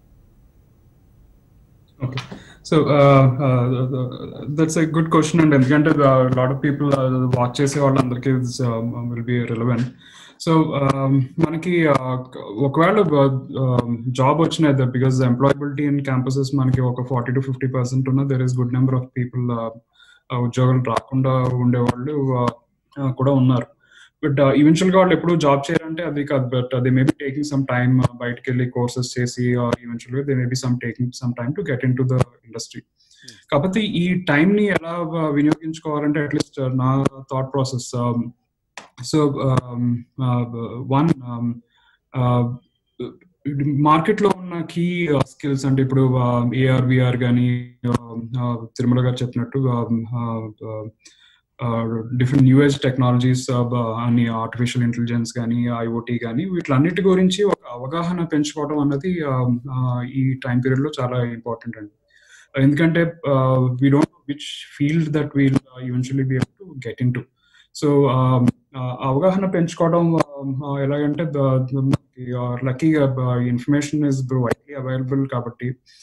Okay. So uh, uh, that's a good question, and ఎందుకంటే a lot of people uh, watch చేసే వాళ్ళందరికీ విల్ బి రిలవెంట్ సో మనకి uh, ఒకవేళ జాబ్ వచ్చినది బికాస్ ఎంప్లాయబిలిటీ ఇన్ క్యాంపసెస్ మనకి ఒక ఫార్టీ టు ఫిఫ్టీ పర్సెంట్ ఉన్న there is good number of people ఉద్యోగాలు రాకుండా ఉండేవాళ్ళు uh, uh, కూడా ఉన్నారు బట్ ఈవెన్చువల్ గా వాళ్ళు ఎప్పుడు జాబ్ చేయాలంటే అది కాదు but they may be taking some time బయటకు వెళ్ళి కోర్సెస్ చేసి ఈవెన్చువల్ గా they may be some taking some time to get into the industry కాకపోతే ఈ టైం ని ఎలా uh, వినియోగించుకోవాలంటే అట్లీస్ట్ నా thought process so one market లో ఉన్న కీ స్కిల్స్ అంటే ఇప్పుడు ఏఆర్ విఆర్ కానీ తిరుమల గారు చెప్పినట్టు డిఫరెంట్ న్యూ ఏజ్ టెక్నాలజీస్ అని ఆర్టిఫిషియల్ ఇంటెలిజెన్స్ కానీ ఐఓటీ కానీ వీటిలన్నిటి గురించి ఒక అవగాహన పెంచుకోవడం అన్నది uh, uh, ఈ టైం పీరియడ్ లో చాలా ఇంపార్టెంట్ అండి ఎందుకంటే we don't which field that we'll eventually be to get into so అవగాహన పెంచుకోవడం uh, ఎలాగంటే లక్కీగా ఇన్ఫర్మేషన్ ఇస్ వైడ్లీ అవైలబుల్ కాబట్టి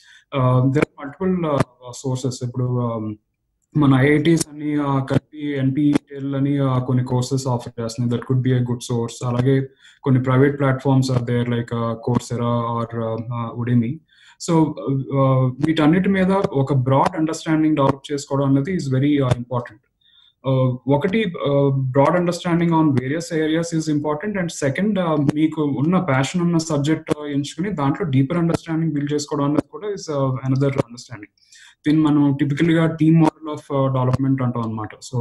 దర్ మల్టిపుల్ సోర్సెస్ ఇప్పుడు um, మన ఐఐటీస్ అని ఆ, కలిపి ఎన్పిఎల్ అని ఆ, కొన్ని కోర్సెస్ ఆఫర్ చేస్తున్నాయి that could be a good source అలాగే కొన్ని private platforms are there like Coursera or Udemy so వీటన్నిటి మీద ఒక బ్రాడ్ అండర్స్టాండింగ్ డెవలప్ చేసుకోవడం అనేది ఈజ్ వెరీ ఇంపార్టెంట్ ఒకటి broad understanding on various areas is important and second మీకు ఉన్న ప్యాషన్ ఉన్న సబ్జెక్ట్ ఎంచుకుని దాంట్లో డీపర్ అండర్స్టాండింగ్ బిల్డ్ చేసుకోవడం అనేది కూడా ఇస్ అనదర్ అండర్స్టాండింగ్ దీన్ని మనం టిపికల్ గా టీమ్ మోడల్ ఆఫ్ డెవలప్మెంట్ అంటాం అనమాట so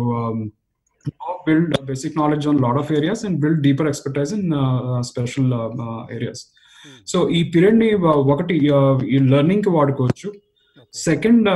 build basic knowledge on lot of areas and build deeper expertise in special areas so ఈ పీరియడ్ ని uh, ఒకటి uh, ఈ లెర్నింగ్ కి వాడుకోవచ్చు సెకండ్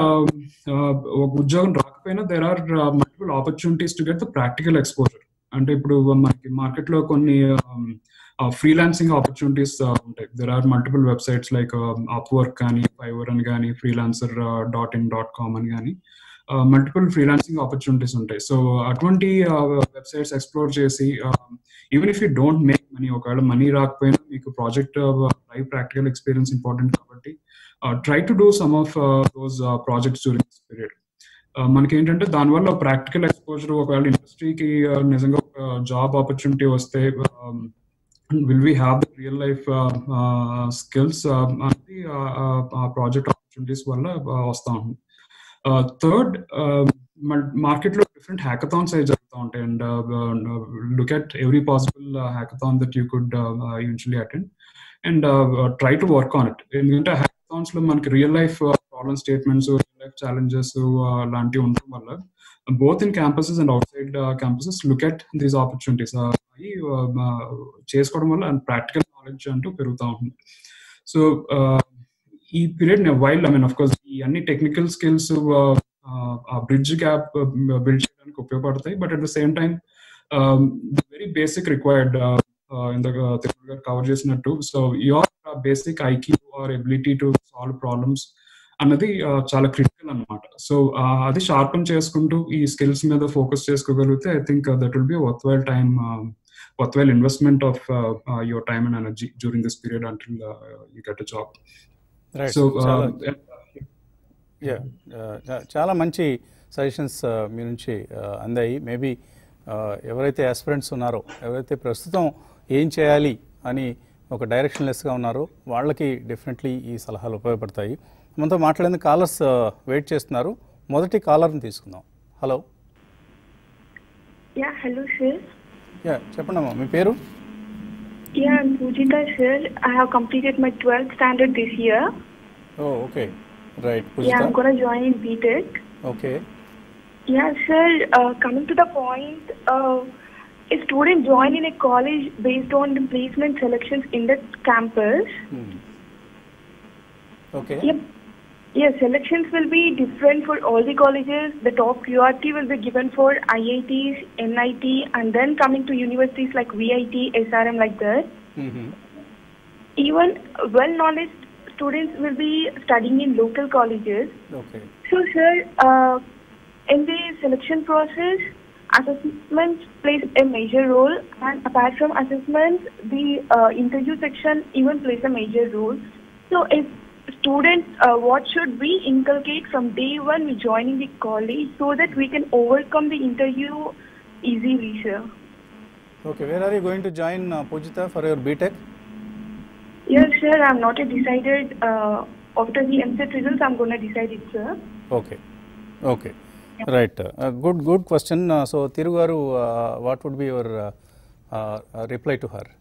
ఒక ఉద్యోగం రాకపోయినా there are multiple opportunities to get the practical exposure అంటే ఇప్పుడు మనకి మార్కెట్ లో కొన్ని ఫ్రీలాన్సింగ్ ఆపర్చునిటీస్ ఉంటాయి there are multiple websites like Upwork కానీ ఫైవర్ అని కానీ freelancer dot in dot com అని కానీ మల్టిపుల్ ఫ్రీలాన్సింగ్ ఆపర్చునిటీస్ ఉంటాయి సో అటువంటి వెబ్సైట్స్ ఎక్స్ప్లోర్ చేసి even if you don't make money ఒకవేళ మనీ రాకపోయినా మీకు project live practical experience important కాబట్టి try to do some of those projects during this period మనకి ఏంటంటే దానివల్ల ప్రాక్టికల్ ఎక్స్పోజర్ ఒకవేళ ఇండస్ట్రీకి నిజంగా ఒక జాబ్ ఆపర్చునిటీ వస్తే will we have the real life skills అనేది ఆ ప్రాజెక్ట్ ఆపర్చునిటీస్ వల్ల వస్తూ ఉంటుంది థర్డ్ మార్కెట్ లో డిఫరెంట్ హ్యాకథాన్స్ అవి జరుగుతూ ఉంటాయి and look at every possible hackathon that you could eventually attend and try to work on it ఎందుకంటే హ్యాకథాన్స్ లో మనకి real life problem statements real life challenges లాంటివి ఉండడం వల్ల both in campuses and outside campuses look at these opportunities అవి చేసుకోవడం వల్ల practical knowledge అంటూ పెరుగుతూ ఉంటుంది సో ఈ period while I mean of course ఈ అన్ని టెక్నికల్ స్కిల్స్ ఆ బ్రిడ్జ్ గ్యాప్ బిల్డ్ చేయడానికి ఉపయోగపడతాయి but at the same time very basic required ఇందాక తెలుగు గారు కవర్ చేసినట్టు so your basic IQ or ability to solve problems అన్నది చాలా క్రిటికల్ అనమాట సో అది షార్పన్ చేసుకుంటూ ఈ స్కిల్స్ మీద ఫోకస్ చేసుకోగలిగితే I think that will be worthwhile time worthwhile investment of your time and energy during this period until you get a job right so yeah చాలా మంచి suggestions మీ నుంచి అందాయి maybe ఎవరైతే aspirants ఉన్నారో ఎవరైతే ప్రస్తుతం ఏం చేయాలి అని ఒక డైరెక్షన్లెస్గా ఉన్నారో వాళ్ళకి డెఫినెట్లీ ఈ సలహాలు ఉపయోగపడతాయి మనతో మాట్లాడేందుకు కాలర్స్ వెయిట్ చేస్తున్నారు మొదటి కాలర్ని తీసుకుందాం hello yeah hello sir yeah చెప్పండి అమ్మా మీ పేరు yeah Pujitha sir I have completed my twelfth standard this year oh okay right yeah Pujitha I'm gonna join in BTech okay yeah sir coming to the point a student join in a college based on the placement selections in the campus. Okay Yep. Yes, selections will be different for all the colleges. The top priority will be given for IITs, NIT, and then coming to universities like VIT, SRM, like that. even well-knowledge students will be studying in local colleges. Okay So, sir, uh, in the selection process, assessments plays a major role, and apart from assessments, the uh, interview section even plays a major role. So, if students, uh, what should we inculcate from day one we joining the college so that we can overcome the interview easily, sir? Okay where are you going to join Pujitha for your BTech Yes, sir. I'm not yet decided. Uh, after the MCET results, I'm gonna decide it, sir. Okay okay right good good question so Tiru garu what would be your reply to her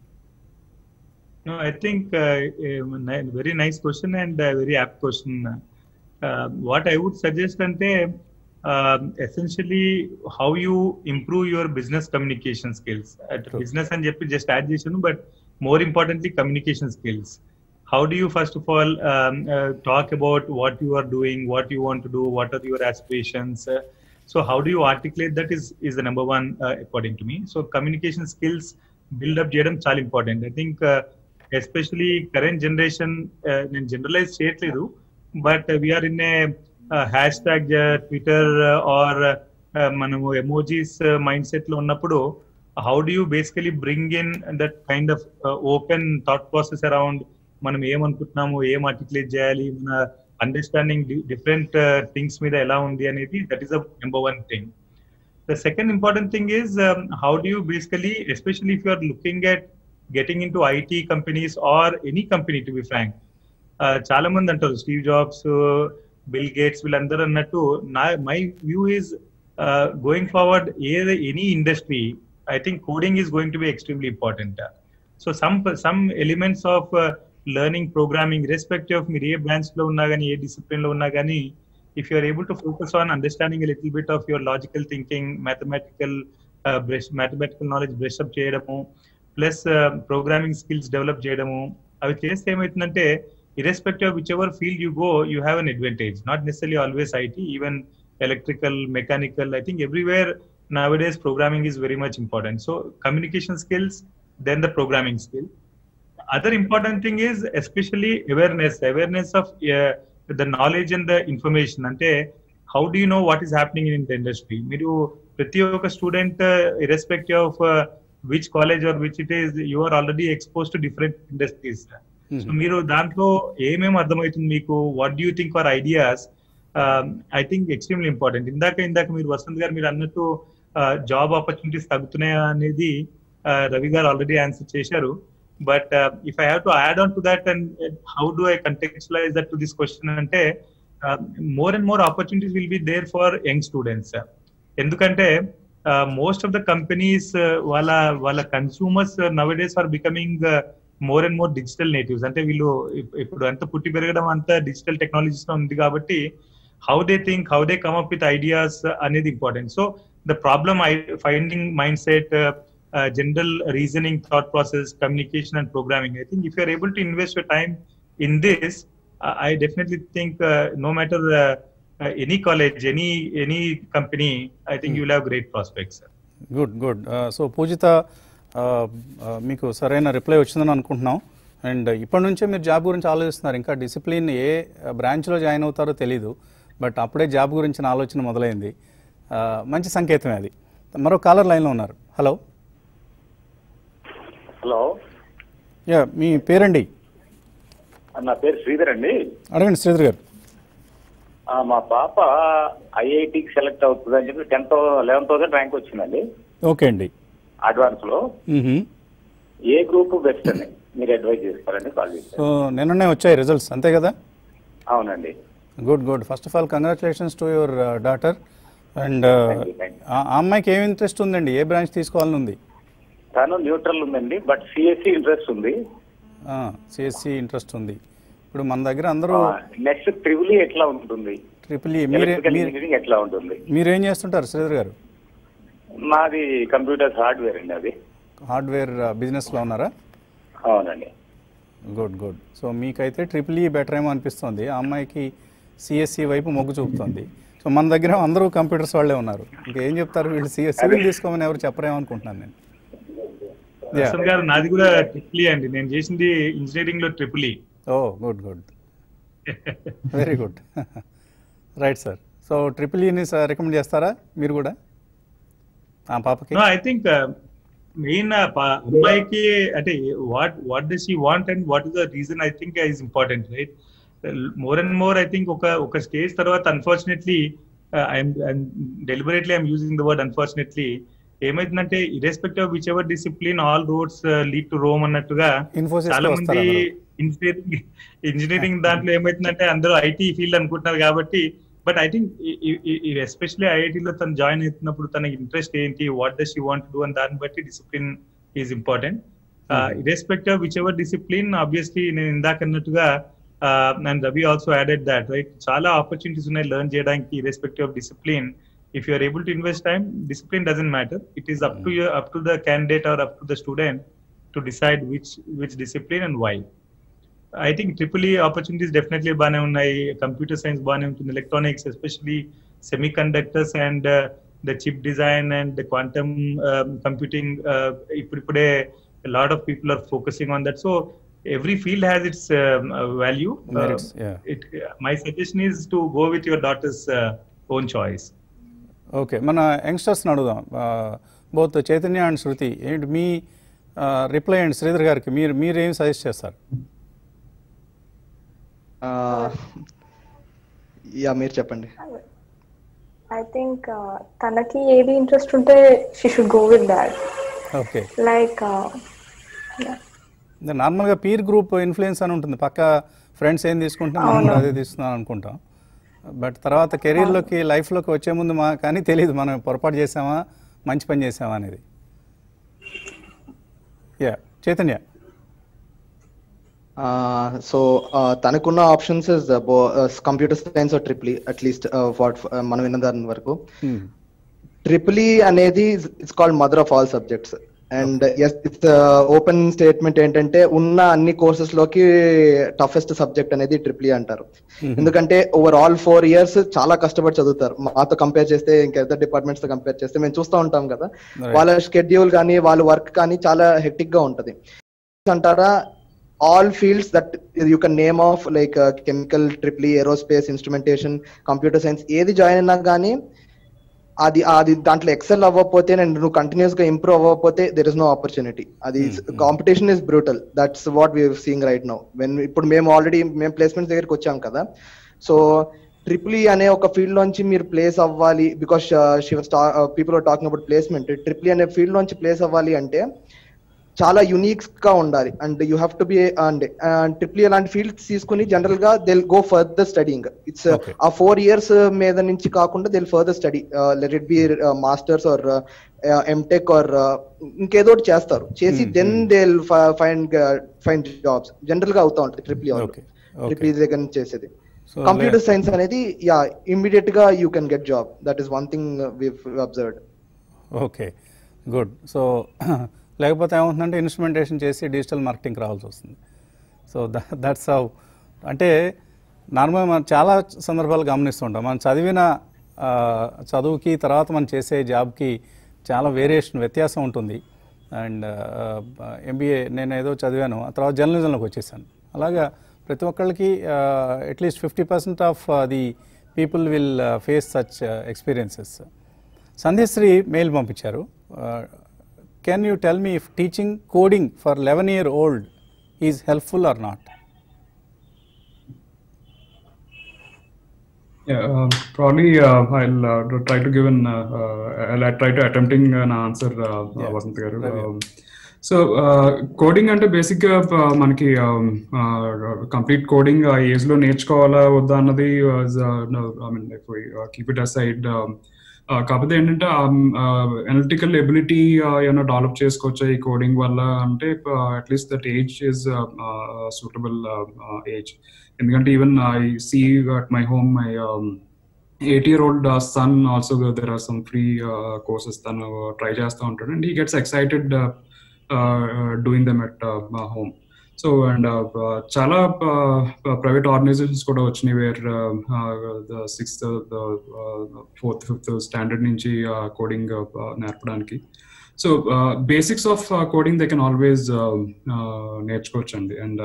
No, I think uh, um, ni- very nice question and uh, very apt question. Uh, what I would suggest ante um, essentially how you improve your business communication skills. At True. business and చెప్పి just add చేసాను but more importantly communication skills. How do you first of all um, uh, talk about what you are doing, what you want to do, what are your aspirations? Uh, so how do you articulate that is is the number one uh, according to me. So communication skills build up చేయడం చాలా important I think especially current generation నేను generalize చేయట్లేదు but we're in a hashtag Twitter or మనము emojis mindset లో ఉన్నప్పుడు how do you basically bring in that kind of open thought process around మనం ఏమనుకుంటున్నాము ఏం articulate చేయాలి మన అండర్స్టాండింగ్ డిఫరెంట్ థింగ్స్ మీద ఎలా ఉంది అనేది that is a number one thing the second important thing is um, how do you basically especially if you are looking at getting into it companies or any company to be frank uh, చాలా మంది అంటారు Steve jobs bill gates వీళ్ళందరూ అన్నట్టు నా my view is going forward a any industry I think coding is going to be extremely important so some some elements of learning programming respective of మీరు ఏ branch లో ఉన్నా కానీ ఏ discipline లో ఉన్నా కానీ if you are able to focus on understanding a little bit of your logical thinking, mathematical uh, brush, mathematical knowledge brush up చేయడము plus programming skills develop చేయడము అవి చేస్తే ఏమవుతుందంటే irrespective whichever field you go you have an advantage not necessary always IT even electrical mechanical I think everywhere nowadays programming is very much important so communication skills then the programming skill other important thing is especially awareness awareness of uh, the knowledge and the information అంటే how do you know what is happening in the industry మీరు ప్రతి ఒక్క student irrespective of which college or which it is you are already expose to different industries so మీరు దాంట్లో ఏమేమి అర్థమవుతుంది మీకు what do you think for ideas I think extremely important ఇందాక ఇందాక మీరు వసంత్ గారు మీరు అన్నట్టు జాబ్ ఆపర్చునిటీస్ తగ్గుతున్నాయా అనేది uh, Ravi garu already answer చేశారు but if I have to add on to that and how do I contextualize that to this question అంటే more and more opportunities will be there for young students ఎందుకంటే most of the companies వాళ్ళ వాళ్ళ consumers nowadays are becoming more and more digital natives అంటే వీళ్ళు ఇప్- ఇప్పుడు అంత పుట్టి పెరగడం అంతా డిజిటల్ టెక్నాలజీస్ లో ఉంది కాబట్టి how they think how they come up with ideas అనేది important so the problem I finding mindset general reasoning, thought process, communication, and programming. I think if you are able to invest your time in this, uh, I definitely think uh, no matter uh, uh, any college, any any company, I think you will have great prospects. sir. Good good so Pujitha uh, uh, మీకు సరైన reply వచ్చిందని అనుకుంటున్నాం and ఇప్పటి నుంచే మీరు job గురించి ఆలోచిస్తున్నారు ఇంకా డిసిప్లిన్ ఏ బ్రాంచ్లో జాయిన్ అవుతారో తెలీదు బట్ అప్పుడే జాబ్ గురించిన ఆలోచన మొదలైంది Uh, మంచి సంకేతమే అది మరో కాలర్ లైన్లో ఉన్నారు హలో హలో యా మీ పేరండి నా పేరు శ్రీధర్ అండి అడగండి శ్రీధర్ గారు ఆ, మా పాప ఐఐటికి సెలెక్ట్ అవుతుంది అని చెప్పి టెన్త్ లెవెన్ థౌసండ్ ర్యాంక్ వచ్చిందండి ఓకే అండి అడ్వాన్స్ లో మ్మ్హ. ఏ గ్రూప్ బెస్ట్ అండి మీరు అడ్వైజ్ చేస్తారండి కాల్ చేశారు సో నిన్ననే వచ్చాయి రిజల్ట్స్ అంతే కదా అవునండి good good first of all congratulations to your daughter and Thank you, thank you. ఆ అమ్మాయికి ఏం ఇంట్రెస్ట్ ఉందండి ఏ బ్రాంచ్ తీసుకోవాలని ఉంది తను న్యూట్రల్ ఉందండి బట్ సిఎస్సి ఇంట్రెస్ట్ ఉంది సిఎస్సి ఇంట్రెస్ట్ ఉంది ఇప్పుడు మన దగ్గర అందరూ నెక్స్ట్ ట్రిపుల్ ఎట్లా ఉంటుంది ట్రిపుల్ ఈ మీరే ఎలక్ట్రికల్ మీరు ఇంజనీరింగ్ ఎట్లా ఉంటుంది మీరేం చేస్తుంటారు శ్రీధర్ గారు మాది కంప్యూటర్స్ హార్డ్వేర్ అండి అది హార్డ్వేర్ బిజినెస్లో ఉన్నారా అవునండి గుడ్ గుడ్ సో మీకైతే ట్రిపుల్ ఈ బెటర్ ఏమో అనిపిస్తుంది ఆ అమ్మాయికి సిఎస్సి వైపు మొగ్గు చూపుతుంది సో మన దగ్గర అందరూ కంప్యూటర్స్ వాళ్ళే ఉన్నారు ఇంకా ఏం చెప్తారు వీళ్ళు సిఎస్ సివిల్ తీసుకోమని ఎవరు చెప్పరేమో అనుకుంటున్నాను నేను Yeah. అసలు గారు నాది కూడా ట్రిపుల్ అండి నేను చేసింది ఇంజనీరింగ్ లో triple oh good good very good right sir so triple ఈని రికమెండ్ చేస్తారా మీరు కూడా ఆ పాపకి నో ఐ థింక్ మెయిన్ అమ్మాయికి అంటే what what does she want and what is the reason I think is important right more and more I think ఒక ఒక స్టేజ్ తర్వాత unfortunately I'm deliberately I'm using the word unfortunately ఏమైతుందంటే irrespective whichever discipline all roads lead to Rome అన్నట్టుగా Infosys చాలా లో మంది వస్తారా మీరు? ఇంజనీరింగ్ ఇంజనీరింగ్ దాంట్లో ఏమైతుందంటే అందరూ ఐటీ ఫీల్డ్ అనుకుంటున్నారు కాబట్టి బట్ ఐ థింక్ ఎస్పెషల్లీ ఐఐటీలో తను జాయిన్ అవుతున్నప్పుడు తనకి ఇంట్రెస్ట్ ఏంటి what does you want do అని దాన్ని బట్టి discipline is important irrespective whichever discipline obviously నేను ఇందాక అన్నట్టుగా and Ravi also added that right చాలా ఆపర్చునిటీస్ ఉన్నాయి లెర్న్ చేయడానికి irrespective of discipline if you're able to invest time discipline doesn't matter it is up to up to the candidate or up to the student to decide which which discipline and why I think triple E opportunities definitely బాగానే ఉన్నాయి computer science బాగానే ఉంటుంది electronics especially semiconductors and the chip design and quantum computing ఇప్పుడిప్పుడే lot of people are focusing on that so every field has its value Merits, yeah. It my suggestion is to go with your daughter's own choice okay మన యంగ్స్టర్స్ని అడుగుదాం both Chaitanya and శృతి ఏంటి మీ reply and Sridhar గారికి మీరు మీరు ఏం suggest చేస్తారు yeah మీరు చెప్పండి ఐ థింక్ తనకి ఏది ఇంట్రెస్ట్ ఉంటే she should go with that okay like నార్మల్గా పీర్ గ్రూప్ ఇన్ఫ్లుయెన్స్ అని ఉంటుంది పక్క ఫ్రెండ్స్ ఏం తీసుకుంటే మనం కూడా అదే తీసుకున్నాం అనుకుంటాం బట్ తర్వాత కెరీర్లోకి లైఫ్లోకి వచ్చే ముందు మా కానీ తెలియదు మనం పొరపాటు చేసామా మంచి పని చేసామా అనేది యా చైతన్య సో తనకున్న options is computer science triple at least what మనం విన్న దాని వరకు ట్రిపుల్ అనేది it's called mother of all subjects and yes it's open statement ఏంటంటే ఉన్న అన్ని కోర్సెస్ లోకి టఫెస్ట్ సబ్జెక్ట్ అనేది ట్రిపుల్ అంటారు ఎందుకంటే ఓవర్ ఆల్ ఫోర్ ఇయర్స్ చాలా కష్టపడి చదువుతారు మాతో కంపేర్ చేస్తే ఇంకా ఇతర డిపార్ట్మెంట్స్ తో కంపేర్ చేస్తే మేము చూస్తూ ఉంటాం కదా Right. వాళ్ళ షెడ్యూల్ కానీ వాళ్ళ వర్క్ కానీ చాలా హెక్టిక్ గా ఉంటది అంటారా all fields that you can name of like chemical triple E aerospace instrumentation computer science ఏది జాయిన్ అయినా కానీ అది అది దాంట్లో ఎక్సెల్ అవ్వకపోతే నేను నువ్వు కంటిన్యూస్ గా ఇంప్రూవ్ అవ్వకపోతే దెర్ ఇస్ నో ఆపర్చునిటీ అది competition is brutal that's what we're seeing right now when ఇప్పుడు మేము ఆల్రెడీ మేము ప్లేస్మెంట్స్ దగ్గరికి వచ్చాం కదా సో ట్రిపుల్ అనే ఒక ఫీల్డ్ లోంచి మీరు ప్లేస్ అవ్వాలి because people are talking about placement triple అనే ఫీల్డ్ లోంచి ప్లేస్ అవ్వాలి అంటే చాలా యునిక్స్ గా ఉండాలి and you have to be and triple అలాంటి ఫీల్డ్స్ తీసుకుని జనరల్ గా they'll go further studying it's Okay. ఆ ఫోర్ ఇయర్స్ మీద నుంచి కాకుండా they'll further study let it be masters or MTech or ఇంకేదో ఒకటి చేస్తారు చేసి Hmm, then hmm. They find find jobs general గా అవుతా ఉంటుంది ట్రిపుల్ ఓకే ఓకే ట్రిపుల్ దగ్గర నుంచి చేసేది సో కంప్యూటర్ సైన్స్ అనేది యా ఇమ్మీడియట్ గా you can get job that is one thing observed okay good so లేకపోతే ఏమవుతుందంటే ఇన్స్ట్రుమెంటేషన్ చేసి డిజిటల్ మార్కెటింగ్ రావాల్సి వస్తుంది సో దట్స్ హౌ అంటే నార్మల్గా మనం చాలా సందర్భాలు గమనిస్తుంటాం మనం చదివిన ఆ, చదువుకి తర్వాత మనం చేసే జాబ్కి చాలా వేరియేషన్ వ్యత్యాసం ఉంటుంది అండ్ ఎంబీఏ నేను ఏదో చదివాను ఆ తర్వాత జర్నలిజంలోకి వచ్చేసాను అలాగా ప్రతి ఒక్కళ్ళకి at least fifty percent of the people will face such experiences Sandhyasri mail పంపించారు can you tell me if teaching coding for eleven year old is helpful or not Yeah, um, probably uh, I'll uh, try to give an uh, uh, I'll try to attempting an answer, uh, Yeah, Vasant garu. Ravi. Um, so coding అంటే basic గా uh, మనకి complete coding ఆ age లో నేర్చుకోవాలా వద్దా అన్నది I mean keep it aside కాకపోతే ఏంటంటే అనలిటికల్ ఎబిలిటీ ఏమైనా డెవలప్ చేసుకోవచ్చా ఈ కోడింగ్ వల్ల అంటే at least that age is suitable age ఎందుకంటే even I see at my home my eight year old son also there are some free courses తను try చేస్తూ ఉంటాడు and he gets excited doing them at home so and చాలా private organisations కూడా వచ్చినాయి where the sixth fourth fifth standard నుంచి coding నేర్పడానికి so basics of coding they can always నేర్చుకోవచ్చండి and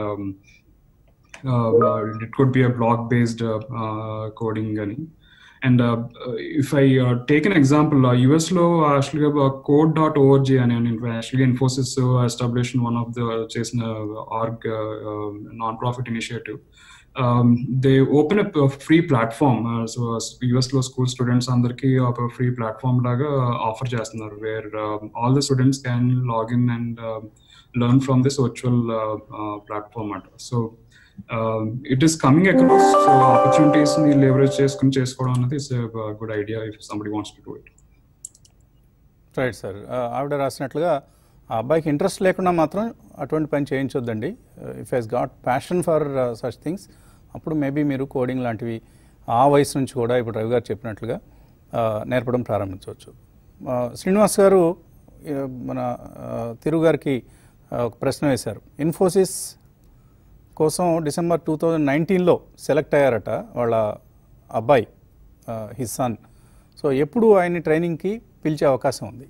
it could be a black based coding అని and if I take an example US లో యాక్చువల్గా code dot org అని యాక్చువల్గా Infosys establish one of the చేసిన org non profit initiative they open up free platform so US లో school students అందరికి ఒక free platform లాగా ఆఫర్ చేస్తున్నారు where all the students can login and learn from this virtual platform అంట so it is coming across so opportunities ని leverage చేసుకుని చేసుకోవడం అనేది it's good idea if somebody wants to do it right sir ఆవిడ రాసినట్లుగా ఆ అబ్బాయికి interest లేకుండా మాత్రం అటువంటి పని చేయించొద్దండి if he's got passion for such things అప్పుడు మేబీ మీరు కోడింగ్ లాంటివి ఆ వయసు నుంచి కూడా ఇప్పుడు రవి గారు చెప్పినట్లుగా ఆ, నేర్పడం ప్రారంభించవచ్చు ఆ, శ్రీనివాస్ గారు ఆ, మన ఆ, తిరుగు గారికి ఆ, ఒక ప్రశ్న వేశారు ఇన్ఫోసిస్ కోసం డిసెంబర్ టూ థౌజండ్ నైన్టీన్లో సెలెక్ట్ అయ్యారట వాళ్ళ అబ్బాయి హిస్ సన్ సో ఎప్పుడు ఆయన్ని ట్రైనింగ్కి పిలిచే అవకాశం ఉంది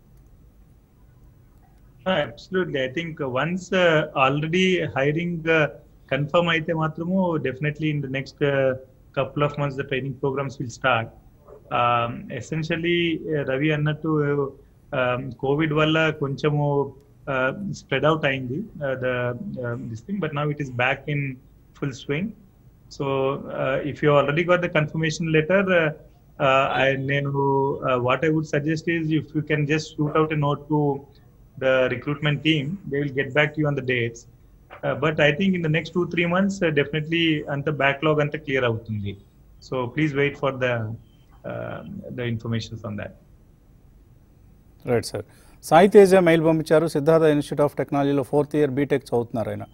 Uh, absolutely. I think uh, once uh, already hiring uh, confirm అయితే మాత్రము definitely in the next uh, couple of months the training programs will start. Um, essentially uh, Ravi అన్నట్టు కోవిడ్ వల్ల కొంచెము స్ప్రెడ్ అవుట్ అయింది the this thing but now it is back in full swing so if you already got the confirmation letter నేను what I would suggest is if you can just shoot out a note to the recruitment team they will get back to you on the dates uh, but i think in the next two three months uh, definitely anta backlog anta clear avutundi so please wait for the uh, the information on that right sir Sai Teja mail పంపించారు Siddhartha institute of టెక్నాలజీలో fourth year BTech చదువుతున్నారు ఆయన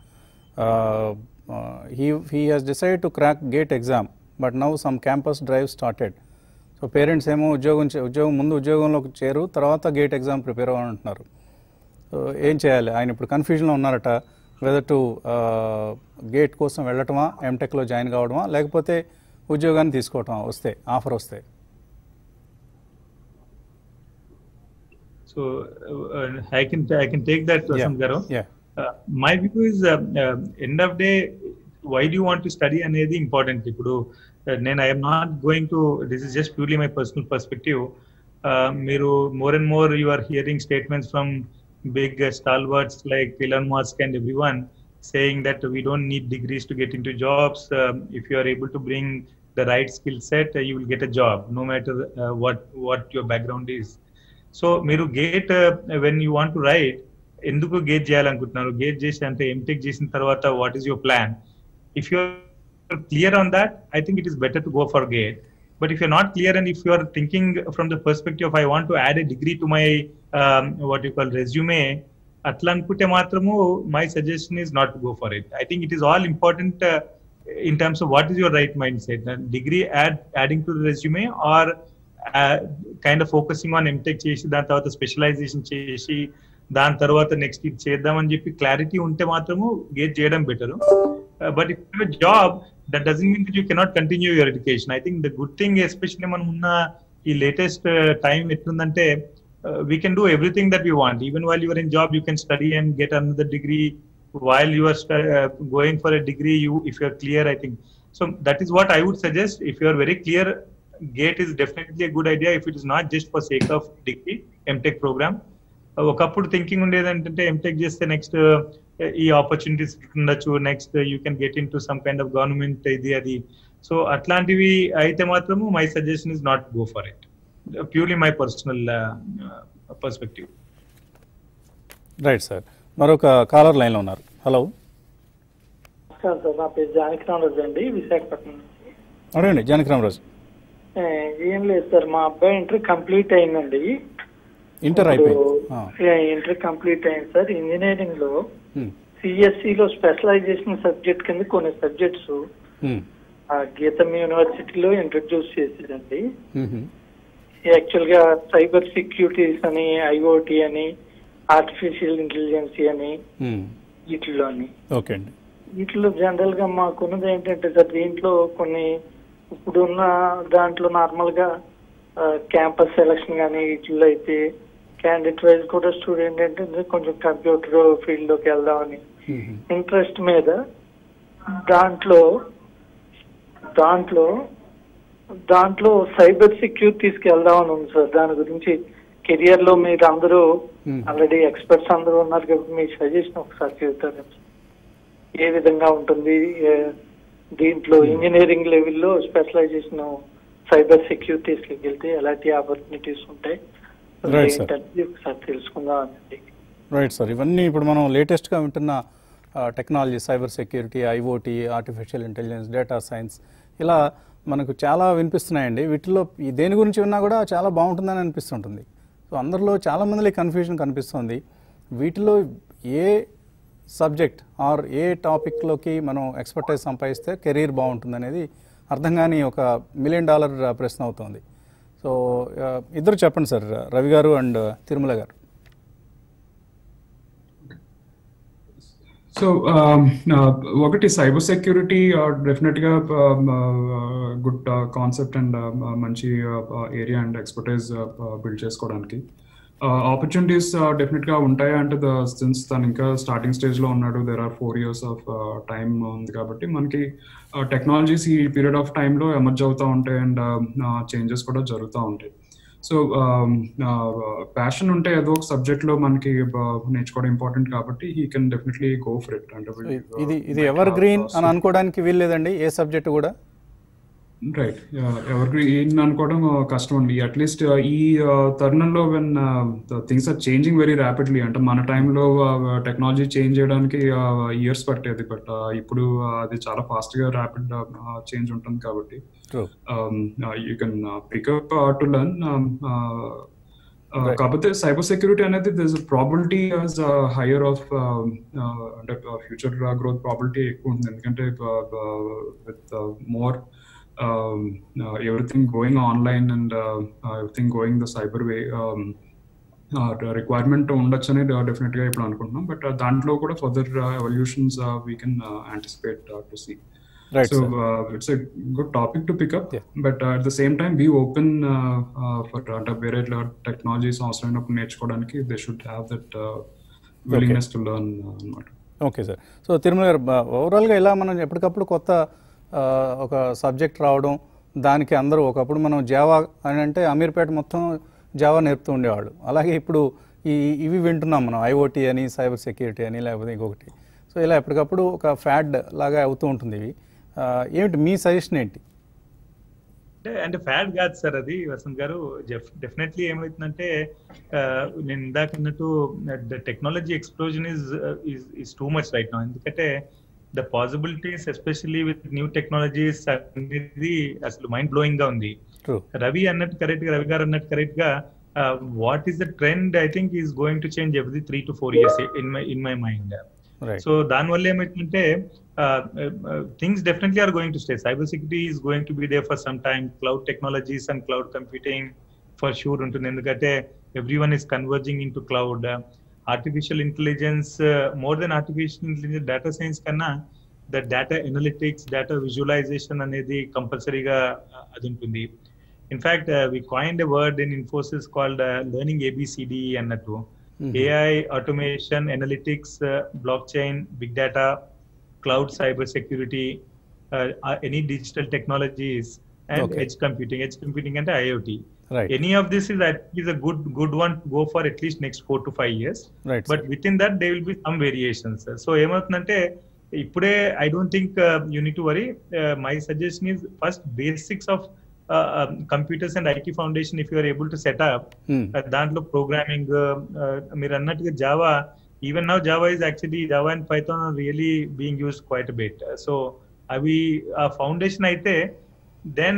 he he has decide to crack GATE exam but now some campus drive started so parents ఏమో ఉద్యోగం చే- ఉద్యోగం ముందు ఉద్యోగంలోకి చేరు తర్వాత గేట్ ఎగ్జామ్ ప్రిపేర్ అవ్వాలంటున్నారు సో ఏం చేయాలి ఆయన ఇప్పుడు కన్ఫ్యూజన్లో ఉన్నారట వెదర్ టు గేట్ కోసం వెళ్ళటమా ఎంటెక్లో జాయిన్ కావడమా లేకపోతే ఉద్యోగాన్ని తీసుకోవటమా వస్తే ఆఫర్ వస్తే so uh, i can i can take that Vasanth garu yeah. uh, my view is uh, uh, end of day why do you want to study అనేది important ఇప్పుడు uh, నేను I'm not going to this is just purely my personal perspective మీరు more and more you are hearing statements from big stalwarts like Elon Musk and every one saying that we don't need degrees to get into jobs um, if you are able to bring the right skill set uh, you will get a job no matter uh, what what your background is so మీరు GATE when you want to right ఎందుకు GATE చేయాలనుకుంటున్నారు GATE చేసి అంటే MTech చేసిన తర్వాత what is your plan if you clear on that I think it is better to go for GATE but if you're not clear and if you are thinking from the perspective of I want to add a degree to my what you call resume అట్లా అనుకుంటే మాత్రము my suggestion is not go for it I think it is all important in terms of what is your right mindset degree add adding to resume or kind of focusing on MTech చేసి దాని తర్వాత specialisation చేసి దాని తర్వాత next ఇది చేద్దామని చెప్పి clarity ఉంటే మాత్రము గేట్ చేయడం better but if job that doesn't mean you cannot continue your education I think the good thing especially మనం ఉన్న ఈ లేటెస్ట్ టైం ఎట్లుందంటే we can do everything that you want even while you're in job you can study and get another degree while you are stu- uh, going for a degree you if you are clear i think so that is what i would suggest if you are very clear gate is definitely a good idea if it is not just for sake of degree mtech program Uh, ఒకప్పుడు thinking ఉండేది ఏంటంటే MTech చేస్తే next ఈ opportunities ఉండొచ్చు next you can get into some kind of government ఇది అది so అట్లాంటివి అయితే మాత్రము my suggestion is not go for it purely my personal perspective right sir మరొక కాలర్ లైన్లో ఉన్నారు హలో నమస్కారం సార్ నా పేరు జానకిరామరాజు అండి విశాఖపట్నం నుంచి అడగండి జానకిరామరాజు ఏ, ఏం లేదు సార్ మా అబ్బాయి ఇంటర్ కంప్లీట్ అయిందండి ఇంటర్ అయిపోయింది ఆ, ఇంటర్ కంప్లీట్ అయింది సార్ ఇంజనీరింగ్ లో ఉమ్, సిఎస్సి లో స్పెషలైజేషన్ సబ్జెక్ట్ కింద కొన్ని సబ్జెక్ట్స్ ఉమ్, గీతం యూనివర్సిటీలో ఇంట్రడ్యూస్ చేసేదండి ఉమ్, యాక్చువల్ గా సైబర్ సెక్యూరిటీస్ అని ఐఓటి అని ఆర్టిఫిషియల్ ఇంటెలిజెన్స్ అని ఉమ్, వీటిలోని ఓకే అండి వీటిలో జనరల్ గా మాకున్నది ఏంటంటే సార్ దీంట్లో కొన్ని ఇప్పుడున్న దాంట్లో నార్మల్ గా క్యాంపస్ సెలక్షన్ కానీ వీటిలో అయితే క్యాండిడేట్ వైజ్ కూడా స్టూడెంట్ ఏంటంటే కొంచెం కంప్యూటర్ ఫీల్డ్ లోకి వెళ్దామని ఇంట్రెస్ట్ మీద దాంట్లో దాంట్లో దాంట్లో సైబర్ సెక్యూరిటీస్కి వెళ్దామని ఉంది సార్ దాని గురించి కెరియర్ లో మీరు అందరూ Hmm. ఆల్రెడీ ఎక్స్పర్ట్స్ అందరూ ఉన్నారు కాబట్టి మీ సజెషన్ ఒకసారి చెబుతారు ఏ విధంగా ఉంటుంది ఏ- దీంట్లో ఇంజనీరింగ్ లెవెల్లో స్పెషలైజేషన్ సైబర్ సెక్యూరిటీస్ కి వెళ్తే ఎలాంటి ఆపర్చునిటీస్ ఉంటాయి Right, sir. ఏంటనేది ఒకసారి తెలుసుకుందాం అండి రైట్ సార్ ఇవన్నీ ఇప్పుడు మనం లేటెస్ట్గా వింటున్న technology cyber security IoT artificial intelligence data science ఇలా మనకు చాలా వినిపిస్తున్నాయండి వీటిలో ఈ దేని గురించి విన్నా కూడా చాలా బాగుంటుందని అనిపిస్తుంటుంది సో అందరిలో చాలా మందిలో కన్ఫ్యూజన్ కనిపిస్తుంది వీటిలో ఏ సబ్జెక్ట్ ఆర్ ఏ టాపిక్లోకి మనం ఎక్స్పర్టైజ్ సంపాదిస్తే కెరీర్ బాగుంటుంది అనేది అర్థం కాని ఒక మిలియన్ డాలర్ ప్రశ్న అవుతుంది సో ఆ, ఇద్దరు చెప్పండి సార్ రవి గారు అండ్ తిరుమల గారు సో ఒకటి సైబర్ సెక్యూరిటీ డెఫినెట్గా గుడ్ కాన్సెప్ట్ అండ్ మంచి ఏరియా అండ్ ఎక్స్పర్టైజ్ బిల్డ్ చేసుకోవడానికి ఆపర్చునిటీస్ డెఫినెట్గా ఉంటాయి అంటే ద సిన్స్ తను ఇంకా స్టార్టింగ్ స్టేజ్లో ఉన్నాడు there are four years of time ఉంది కాబట్టి మనకి టెక్నాలజీస్ ఈ పీరియడ్ ఆఫ్ టైంలో ఎమర్జ్ అవుతూ ఉంటాయి అండ్ చేంజెస్ కూడా జరుగుతూ ఉంటాయి సో ప్యాషన్ ఉంటే ఏదో ఒక సబ్జెక్ట్ లో మనకి uh, నేర్చుకోవడం ఇంపార్టెంట్ కాబట్టి he can definitely go for it అంటే ఇది ఇది ఎవర్ గ్రీన్ అని అనుకోవడానికి వీల్లేదండి ఏ సబ్జెక్ట్ కూడా రైట్ ఎవర్ గ్రీన్ అనుకోవడం uh, కష్టం అండి అట్లీస్ట్ ఈ uh, తరుణంలో when things are changing very rapidly అంటే మన టైంలో టెక్నాలజీ చేంజ్ చేయడానికి ఇయర్స్ పట్టేది బట్ ఇప్పుడు uh, అది చాలా ఫాస్ట్ గా ర్యాపిడ్ చేంజ్ ఉంటుంది కాబట్టి true um, uh, you can uh, pick up uh, to learn. Um, uh, uh, Right. కాకపోతే సైబర్ సెక్యూరిటీ అనేది this probability has higher of అంటే ఫ్యూచర్ గ్రోత్ ప్రాబిలిటీ ఎక్కువ ఉంటుంది ఎందుకంటే with more everything going online and everything going the cyber way requirement ఉండొచ్చు అని definite గా ఇప్పుడు అనుకుంటున్నాం బట్ దాంట్లో కూడా further evolutions we can anticipate to see right so sir uh, it's a good topic to pick up, Yeah. but uh, at the same time, be open uh, uh, for అంటే వేరే technologies అవసరమైనప్పుడు నేర్చుకోవడానికి they should have that willingness to learn అనమాట okay sir so Tirumala garu బ- ఓవరాల్గా ఇలా మనం ఎప్పటికప్పుడు కొత్త ఆ, ఒక సబ్జెక్ట్ రావడం దానికి అందరూ ఒకప్పుడు మనం జావా అని అంటే అమీర్పేట మొత్తం జావా నేర్పుతూ ఉండేవాళ్ళు అలాగే ఇప్పుడు ఈ ఇవి వింటున్నాం మనం ఐఓటీ అని సైబర్ సెక్యూరిటీ అని లేకపోతే ఇంకొకటి సో ఇలా ఎప్పటికప్పుడు ఒక ఫ్యాడ్ లాగా అవుతూ ఉంటుంది ఇవి ఆ, ఏమిటి మీ సజెషన్ ఏంటి అంటే అంటే ఫ్యాడ్ కాదు సార్ అది వసంత్ గారు డెఫినెట్లీ ఏమవుతుందంటే ఆ, నేను ఇందాక అన్నట్టు the technology explosion is is too much right నా ఎందుకంటే the possibilities especially with new technologies అనేది అసలు మైండ్ బ్లోయింగ్ గా ఉంది ట్రూ రవి అన్నట్టు కరెక్ట్ గా రవి గారు అన్నట్టు కరెక్ట్ గా what is the trend I think is going to change every three to four years in my in my mind right so దానివల్ల ఏమైతుందంటే things definitely are going to stay cyber security is going to be day for some time cloud technologies and cloud computing for sure ఉంటుంది ఎందుకంటే every one is converging into cloud artificial intelligence more than artificial intelligence data science కన్నా the data analytics data visualisation అనేది కంపల్సరీగా అది ఉంటుంది in fact we coin a word in Infosys called learning ABCD అన్నట్టు AI, automation, analytics, uh, blockchain, big data, cloud cyber security, uh, uh, any digital technologies, and Okay. edge computing. Edge computing and IoT. Right Any of this is that is a good good one to go for at least next four to five years. Right But within that, there will be some variations. So ఏమవుతుందంటే ఇప్పుడే I don't think you need to worry my suggestion is first basics of computers and IT foundation if you're able to set up దాంట్లో programming మీరు అన్నట్టుగా Java even now Java is actually Java and Python really being use quite bit so అవి ఆ foundation అయితే then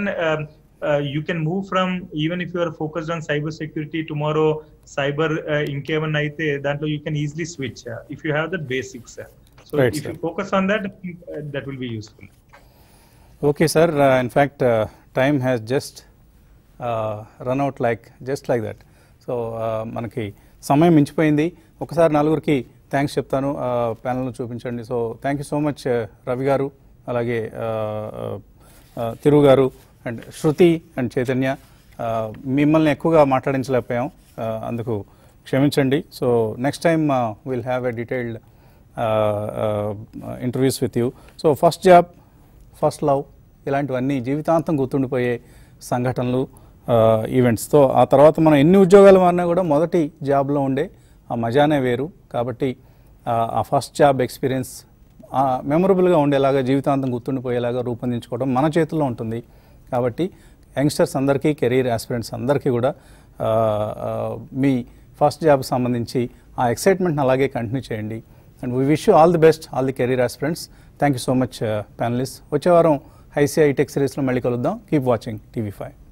you can move from even if you're focused on cyber security tomorrow cyber ఇంకేమన్నా అయితే దాంట్లో you can easily switch if you have that basics so Right, if sir. You focus on that that will be useful okay sir in fact time has just run out like just like that so మనకి సమయం మించిపోయింది ఒకసారి నలుగురికి thanks చెప్తాను ప్యానల్ను చూపించండి so thank you so much Ravi garu అలాగే తిరుగు garu and Shruti and Chaitanya Uh, మిమ్మల్ని ఎక్కువగా మాట్లాడించలేకపోయాం Uh, అందుకు క్షమించండి so next time will have a detailed interviews with you so first job first love ఇలాంటివన్నీ జీవితాంతం గుర్తుండిపోయే సంఘటనలు ఈవెంట్స్తో ఆ తర్వాత మనం ఎన్ని ఉద్యోగాలు మారినా కూడా మొదటి జాబ్లో ఉండే ఆ మజానే వేరు కాబట్టి ఆ, ఆ ఫస్ట్ జాబ్ ఎక్స్పీరియన్స్ మెమొరబుల్గా ఉండేలాగా జీవితాంతం గుర్తుండిపోయేలాగా రూపొందించుకోవడం మన చేతుల్లో ఉంటుంది కాబట్టి యంగ్స్టర్స్ అందరికీ కెరీర్ ఆస్పిరెంట్స్ అందరికీ కూడా ఆ, ఆ, మీ ఫస్ట్ జాబ్ సంబంధించి ఆ ఎక్సైట్మెంట్ని అలాగే కంటిన్యూ చేయండి and we wish you all the best all the career aspirants thank you so much panelist వచ్చే వారం ఐసీఐ టెక్ సిరీస్లో మళ్ళీ కలుద్దాం కీప్ వాచింగ్ టీవీ ఫైవ్